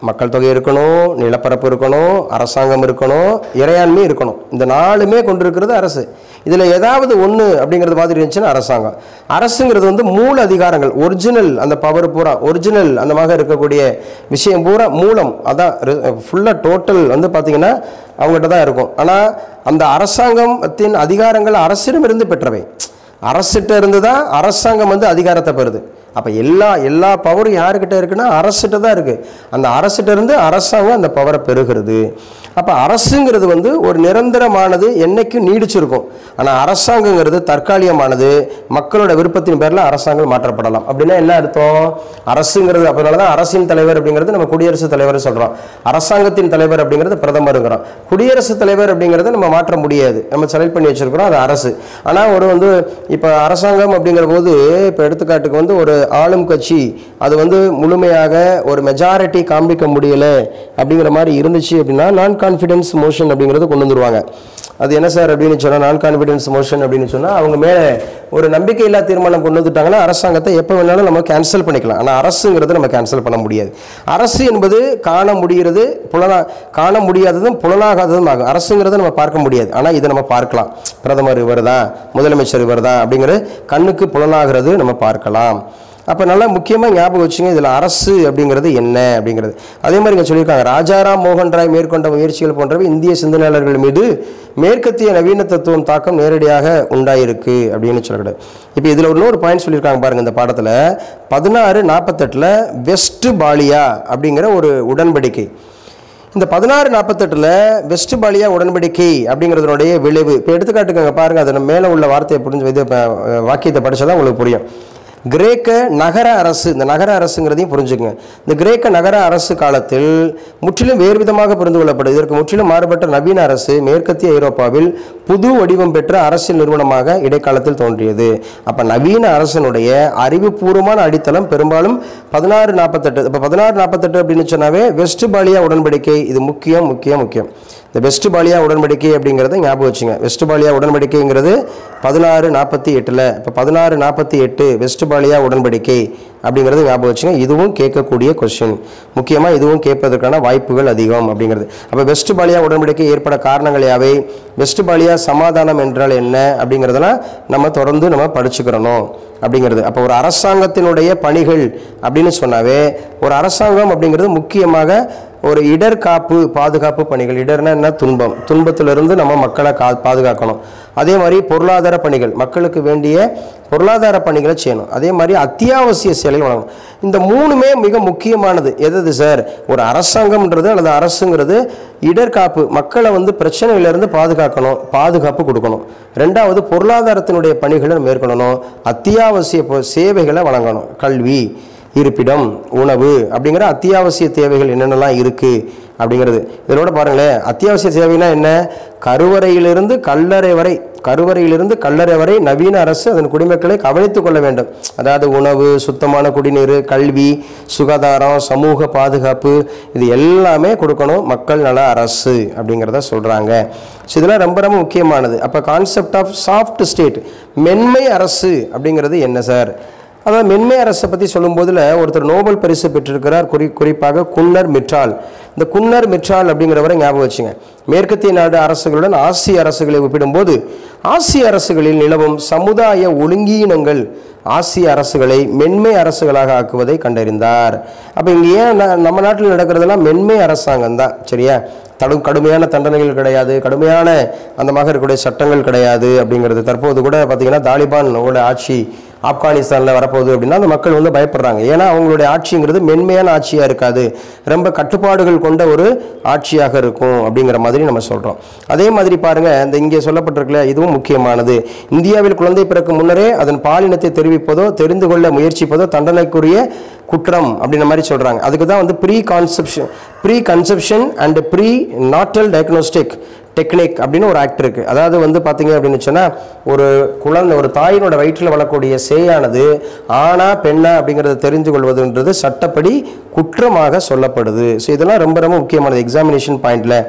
மக்கள் தொகை இருக்கணும் நிலப்பரப்பு இருக்கணும் அரசாங்கம் இருக்கணும் இறையாண்மை இருக்கணும் இந்த நாலுமே கொண்டிருக்கிறது அரசு இதில் ஏதாவது ஒன்று அப்படிங்கிறது மாதிரி இருந்துச்சுன்னா அரசாங்கம் அரசுங்கிறது வந்து மூல அதிகாரங்கள் ஒரிஜினல் அந்த பவர் பூரா ஒரிஜினல் அந்த மாதிரி இருக்கக்கூடிய விஷயம் பூரா மூலம் அதான் ஃபுல்லாக டோட்டல் வந்து பார்த்தீங்கன்னா அவங்ககிட்ட தான் இருக்கும் ஆனால் அந்த அரசாங்கத்தின் அதிகாரங்கள் அரசிடமிருந்து பெற்றவை அரசிட்ட இருந்து தான் அரசாங்கம் வந்து அதிகாரத்தை பெறுது அப்போ எல்லா எல்லா பவரும் யாருக்கிட்ட இருக்குன்னா அரசிட்ட தான் இருக்குது அந்த அரசிட்ட இருந்து அரசாங்கம் அந்த பவரை பெறுகிறது அப்போ அரசுங்கிறது வந்து ஒரு நிரந்தரமானது என்னைக்கும் நீடிச்சிருக்கும் ஆனால் அரசாங்கங்கிறது தற்காலிகமானது மக்களோட விருப்பத்தின் பேரில் அரசாங்கம் மாற்றப்படலாம் அப்படின்னா என்ன அர்த்தம் அரசுங்கிறது அதனால தான் அரசின் தலைவர் அப்படிங்கிறது நம்ம குடியரசுத் தலைவர் சொல்கிறோம் அரசாங்கத்தின் தலைவர் அப்படிங்கிறது பிரதமருங்கிறோம் குடியரசுத் தலைவர் அப்படிங்கிறத நம்ம மாற்ற முடியாது நம்ம செலக்ட் பண்ணி வச்சிருக்கிறோம் அது அரசு ஆனால் ஒரு வந்து இப்போ அரசாங்கம் அப்படிங்கிற போது இப்போ எடுத்துக்காட்டுக்கு வந்து ஒரு ஆளும் கட்சி அது வந்து முழுமையாக ஒரு மெஜாரிட்டி காண்பிக்க முடியல அப்படிங்கிற மாதிரி இருந்துச்சு அப்படின்னா நான் கான்ஃபிடன்ஸ் மோஷன் அப்படிங்கிறது கொண்டு வந்துருவாங்க அது என்ன சார் அப்படின்னு சொன்னால் நான் கான்ஃபிடன்ஸ் மோஷன் அப்படின்னு சொன்னால் அவங்க மேலே ஒரு நம்பிக்கையில்லா தீர்மானம் கொண்டு வந்துட்டாங்கன்னா அரசாங்கத்தை எப்போ வேணாலும் நம்ம கேன்சல் பண்ணிக்கலாம் ஆனால் அரசுங்கிறது நம்ம கேன்சல் பண்ண முடியாது அரசு என்பது காண முடிகிறது புலனா காண முடியாததும் புலனாகாததும் ஆகும் அரசுங்கிறத நம்ம பார்க்க முடியாது ஆனால் இதை நம்ம பார்க்கலாம் பிரதமர் இவர் தான் முதலமைச்சர் இவர் தான் அப்படிங்கிறது கண்ணுக்கு புலனாகிறது நம்ம பார்க்கலாம் அப்போ நல்லா முக்கியமாக ஞாபகம் வச்சுங்க இதில் அரசு அப்படிங்கிறது என்ன அப்படிங்கிறது அதே மாதிரி இங்கே சொல்லியிருக்காங்க ராஜாராம் மோகன் ராய் மேற்கொண்ட முயற்சிகள் போன்றவை இந்திய சிந்தனையாளர்கள் மீது மேற்கத்திய நவீன தத்துவம் தாக்கம் நேரடியாக உண்டாயிருக்கு அப்படின்னு சொல்லக்கூடாது இப்போ இதில் இன்னொரு பாயிண்ட் சொல்லியிருக்காங்க பாருங்க இந்த பாடத்தில் பதினாறு நாற்பத்தெட்டில் வெஸ்ட் பாலியா அப்படிங்கிற ஒரு உடன்படிக்கை இந்த பதினாறு நாற்பத்தெட்டில் வெஸ்ட் பாலியா உடன்படிக்கை அப்படிங்கிறதுனுடைய விளைவு இப்போ எடுத்துக்காட்டுக்கங்க பாருங்க அதில் மேலே உள்ள வார்த்தையை புரிஞ்சு இது இப்ப, அஹ், வாக்கியத்தை படிச்சா தான் உங்களுக்கு புரியும் கிரேக்க நகர அரசு இந்த நகர அரசுங்கிறதையும் புரிஞ்சுக்கங்க இந்த கிரேக்க நகர அரசு காலத்தில் முற்றிலும் வேறு விதமாக புரிந்து கொள்ளப்படுது இதற்கு முற்றிலும் மாறுபட்ட நவீன அரசு மேற்கத்திய ஐரோப்பாவில் புது வடிவம் பெற்ற அரசியல் நிறுவனமாக இடைக்காலத்தில் தோன்றியது அப்போ நவீன அரசனுடைய அறிவுபூர்வமான அடித்தளம் பெரும்பாலும் பதினாறு நாற்பத்தெட்டு இப்போ பதினாறு நாற்பத்தெட்டு அப்படின்னு சொன்னாவே வெஸ்ட் பாலியா உடன்படிக்கை இது முக்கியம் முக்கியம் முக்கியம் இந்த வெஸ்ட் பாலியா உடன்படிக்கை அப்படிங்கிறத ஞாபகம் வச்சுங்க வெஸ்ட் பாலியா உடன்படிக்கைங்கிறது பதினாறு நாற்பத்தி எட்டில் இப்போ பதினாறு நாற்பத்தி எட்டு வெஸ்ட் பாலியா உடன்படிக்கை அப்படிங்கிறது ஞாபகம் வச்சுங்க இதுவும் கேட்கக்கூடிய கொஸ்டின் முக்கியமாக இதுவும் கேட்பதற்கான வாய்ப்புகள் அதிகம் அப்படிங்கிறது அப்போ வெஸ்ட் பாலியா உடன்படிக்கை ஏற்பட காரணங்கள் யாவை வெஸ்ட் பாலியா சமாதானம் என்றால் என்ன அப்படிங்கிறதெல்லாம் நம்ம தொடர்ந்து நம்ம படிச்சுக்கிறணும் அப்படிங்கிறது அப்போ ஒரு அரசாங்கத்தினுடைய பணிகள் அப்படின்னு சொன்னாவே ஒரு அரசாங்கம் அப்படிங்கிறது முக்கியமாக ஒரு இடர் காப்பு பாதுகாப்பு பணிகள் இடர்னா என்ன துன்பம் துன்பத்திலிருந்து நம்ம மக்களை கா பாதுகாக்கணும் அதே மாதிரி பொருளாதார பணிகள் மக்களுக்கு வேண்டிய பொருளாதார பணிகளை செய்யணும் அதே மாதிரி அத்தியாவசிய செயல்கள் வழங்கணும் இந்த மூணுமே மிக முக்கியமானது எது சார் ஒரு அரசாங்கம்ன்றது அல்லது அரசுங்கிறது இடர்காப்பு மக்களை வந்து பிரச்சனையிலிருந்து பாதுகாக்கணும் பாதுகாப்பு கொடுக்கணும் ரெண்டாவது பொருளாதாரத்தினுடைய பணிகளை மேற்கொள்ளணும் அத்தியாவசிய பொ- சேவைகளை வழங்கணும் கல்வி இருப்பிடம் உணவு அப்படிங்கிற அத்தியாவசிய தேவைகள் என்னென்னலாம் இருக்குது அப்படிங்கிறது இதனோட பாருங்களேன் அத்தியாவசிய தேவைனா என்ன கருவறையிலிருந்து கல்லறை வரை கருவறையிலிருந்து கல்லறை வரை நவீன அரசு அதன் குடிமக்களை கவனித்துக் கொள்ள வேண்டும் அதாவது உணவு சுத்தமான குடிநீர் கல்வி சுகாதாரம் சமூக பாதுகாப்பு இது எல்லாமே கொடுக்கணும் மக்கள் நல அரசு அப்படிங்கிறத சொல்கிறாங்க ஸோ இதெல்லாம் ரொம்ப ரொம்ப முக்கியமானது அப்போ கான்செப்ட் ஆஃப் சாஃப்ட் ஸ்டேட் மென்மை அரசு அப்படிங்கிறது என்ன சார் அதாவது மென்மை அரசை பற்றி சொல்லும்போதுல ஒருத்தர் நோபல் பரிசு பெற்றிருக்கிறார் குறி குறிப்பாக குன்னர் மிட்ரால் இந்த குன்னர் மிட்ரால் அப்படிங்கிறவரை ஞாபகம் வச்சுங்க மேற்கத்திய நாடு அரசுகளுடன் ஆசிய அரசுகளை ஒப்பிடும்போது ஆசிய அரசுகளில் நிலவும் சமுதாய ஒழுங்கீனங்கள் ஆசிய அரசுகளை மென்மை அரசுகளாக ஆக்குவதை கண்டறிந்தார் அப்போ இங்கே ஏன் ந- நம்ம நாட்டில் நடக்கிறதெல்லாம் மென்மை அரசாங்கம் தான் சரியா தடு கடுமையான தண்டனைகள் கிடையாது கடுமையான அந்த மாதிரி இருக்கக்கூடிய சட்டங்கள் கிடையாது அப்படிங்கிறது தற்போது கூட பார்த்தீங்கன்னா தாலிபான் ஓட ஆட்சி ஆப்கானிஸ்தானில் வரப்போகுது அப்படின்னா அந்த மக்கள் வந்து பயப்படுறாங்க ஏன்னா அவங்களுடைய ஆட்சிங்கிறது மென்மையான ஆட்சியாக இருக்காது ரொம்ப கட்டுப்பாடுகள் கொண்ட ஒரு ஆட்சியாக இருக்கும் அப்படிங்கிற மாதிரி நம்ம சொல்கிறோம் அதே மாதிரி பாருங்க இந்த இங்கே சொல்லப்பட்டிருக்கல இதுவும் முக்கியமானது இந்தியாவில் குழந்தை பிறக்கும் முன்னரே அதன் பாலினத்தை தெரிவிப்பதோ தெரிந்து கொள்ள முயற்சிப்பதோ தண்டனைக்குரிய குற்றம் அப்படின்ற மாதிரி சொல்கிறாங்க அதுக்கு தான் வந்து pre conception pre conception and pre natal diagnostic technique அப்படின்னு ஒரு ஆக்ட் இருக்குது அதாவது வந்து பார்த்தீங்க அப்படின்னு சொன்னால் ஒரு குழந்தை ஒரு தாயினோட வயிற்றில் வளரக்கூடிய சேயானது ஆணா பெண்ணா அப்படிங்கிறத தெரிந்து கொள்வதுன்றது சட்டப்படி குற்றமாக சொல்லப்படுது ஸோ இதெல்லாம் ரொம்ப ரொம்ப முக்கியமானது எக்ஸாமினேஷன் பாயிண்டில்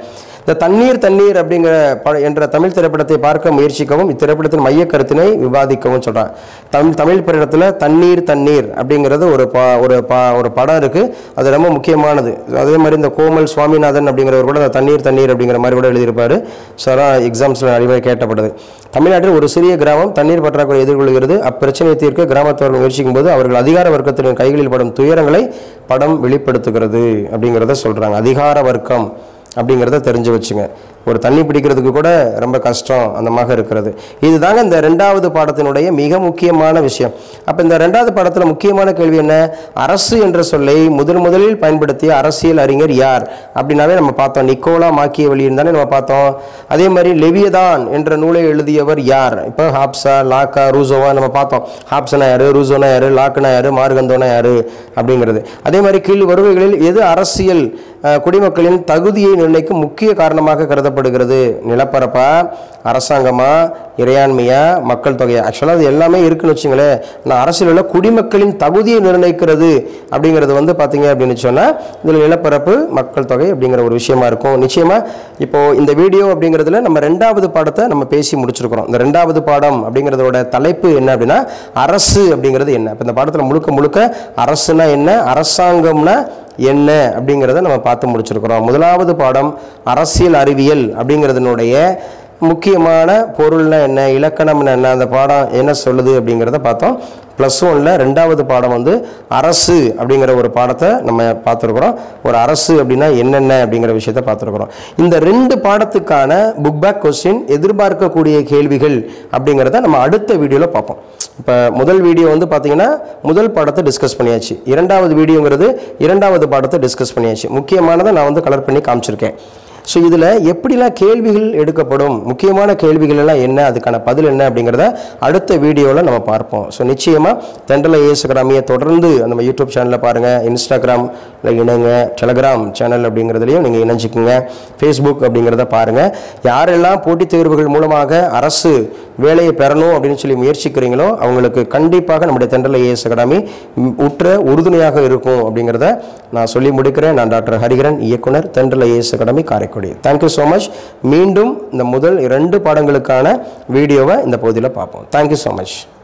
இந்த தண்ணீர் தண்ணீர் அப்படிங்கிற ப- என்ற தமிழ் திரைப்படத்தை பார்க்க முயற்சிக்கவும் இத்திரைப்படத்தின் மைய கருத்தினை விவாதிக்கவும் சொல்றாங்க தமிழ் தமிழ் படத்தில் தண்ணீர் தண்ணீர் அப்படிங்கிறது ஒரு பா ஒரு பா ஒரு படம் இருக்கு அது ரொம்ப முக்கியமானது அதே மாதிரி இந்த கோமல் சுவாமிநாதன் அப்படிங்கிறவர் கூட அந்த தண்ணீர் தண்ணீர் அப்படிங்கிற மாதிரி கூட எழுதியிருப்பாரு ஸோ அதான் எக்ஸாம்ஸில் நிறைய கேட்டப்பட்டது தமிழ்நாட்டில் ஒரு சிறிய கிராமம் தண்ணீர் பற்றாக்குறை எதிர்கொள்கிறது அப்பிரச்சனையை தீர்க்க கிராமத்தவர்கள் முயற்சிக்கும் போது அவர்கள் அதிகார வர்க்கத்தின் கைகளில் படும் துயரங்களை படம் வெளிப்படுத்துகிறது அப்படிங்கிறத சொல்றாங்க அதிகார வர்க்கம் அப்படிங்கிறத தெரிஞ்சு வச்சுங்க ஒரு தண்ணி பிடிக்கிறதுக்கு கூட ரொம்ப கஷ்டம் அந்த மாதிரி இருக்கிறது இதுதாங்க இந்த ரெண்டாவது பாடத்தினுடைய மிக முக்கியமான விஷயம் அப்போ இந்த ரெண்டாவது பாடத்தில் முக்கியமான கேள்வி என்ன அரசு என்ற சொல்லை முதன் முதலில் பயன்படுத்திய அரசியல் அறிஞர் யார் அப்படின்னாவே நம்ம பார்த்தோம் நிக்கோலா மாக்கியவெளின்னு தானே நம்ம பார்த்தோம் அதே மாதிரி லெவியதான் என்ற நூலை எழுதியவர் யார் இப்போ ஹாப்ஸா லாக்கா ரூசோவா நம்ம பார்த்தோம் ஹாப்ஸனா யாரு ரூசோனா யாரு லாக்குனா யாரு மார்கந்தோனா யாரு அப்படிங்கிறது அதே மாதிரி கீழ் வருவைகளில் எது அரசியல் அஹ், குடிமக்களின் தகுதியை நிர்ணயிக்கும் முக்கிய காரணமாக கருதப்படுகிறது நிலப்பரப்பா அரசாங்கமா இறையாண்மையா மக்கள் தொகையா ஆக்சுவலாக அது எல்லாமே இருக்குன்னு வச்சுங்களேன் நான் அரசியலில் குடிமக்களின் தகுதியை நிர்ணயிக்கிறது அப்படிங்கிறது வந்து பார்த்தீங்க அப்படின்னு சொன்னால் இதில் நிலப்பரப்பு மக்கள் தொகை அப்படிங்கிற ஒரு விஷயமா இருக்கும் நிச்சயமா இப்போ இந்த வீடியோ அப்படிங்கிறதுல நம்ம ரெண்டாவது பாடத்தை நம்ம பேசி முடிச்சிருக்கிறோம் இந்த ரெண்டாவது பாடம் அப்படிங்கிறதோட தலைப்பு என்ன அப்படின்னா அரசு அப்படிங்கிறது என்ன இப்போ இந்த பாடத்தில் முழுக்க முழுக்க அரசுனா என்ன அரசாங்கம்னா என்ன அப்படிங்கிறத நம்ம பார்த்து முடிச்சிருக்கிறோம் முதலாவது பாடம் அரசியல் அறிவியல் அப்படிங்கிறதுனுடைய முக்கியமான பொருள்னா என்ன இலக்கணம்னா என்ன அந்த பாடம் என்ன சொல்லுது அப்படிங்கிறத பார்த்தோம் ப்ளஸ் ஒன்ல ரெண்டாவது பாடம் வந்து அரசு அப்படிங்கிற ஒரு பாடத்தை நம்ம பார்த்துருக்குறோம் ஒரு அரசு அப்படின்னா என்னென்ன அப்படிங்கிற விஷயத்த பார்த்துருக்குறோம் இந்த ரெண்டு பாடத்துக்கான புக் பேக் கொஸ்டின் எதிர்பார்க்கக்கூடிய கேள்விகள் அப்படிங்கிறத நம்ம அடுத்த வீடியோவில் பார்ப்போம் இப்போ முதல் வீடியோ வந்து பார்த்தீங்கன்னா முதல் பாடத்தை டிஸ்கஸ் பண்ணியாச்சு இரண்டாவது வீடியோங்கிறது இரண்டாவது பாடத்தை டிஸ்கஸ் பண்ணியாச்சு முக்கியமானதை நான் வந்து கலர் பண்ணி காமிச்சிருக்கேன் ஸோ இதில் எப்படிலாம் கேள்விகள் எடுக்கப்படும் முக்கியமான கேள்விகள் எல்லாம் என்ன அதுக்கான பதில் என்ன அப்படிங்கிறத அடுத்த வீடியோவில் நம்ம பார்ப்போம் ஸோ நிச்சயமாக தெண்டல ஏஸ் அகாடமியை தொடர்ந்து நம்ம யூடியூப் சேனலில் பாருங்கள் இன்ஸ்டாகிராமில் இணைங்க டெலகிராம் சேனல் அப்படிங்கிறதுலையும் நீங்கள் இணைஞ்சிக்குங்க ஃபேஸ்புக் அப்படிங்கிறத பாருங்கள் யாரெல்லாம் போட்டித் தேர்வுகள் மூலமாக அரசு வேலையை பெறணும் அப்படின்னு சொல்லி முயற்சிக்கிறீங்களோ அவங்களுக்கு கண்டிப்பாக நம்முடைய தெண்டல ஏஎஸ் அகாடமி ம், உற்ற உறுதுணையாக இருக்கும் அப்படிங்கிறத நான் சொல்லி முடிக்கிறேன் நான் டாக்டர் ஹரிகரன் இயக்குனர் தெண்டல AS academy Karaikudi thank you so much மீண்டும் இந்த முதல் இரண்டு பாடங்களுக்கான வீடியோவை இந்த பகுதியில் பார்ப்போம் தேங்க்யூ ஸோ மச்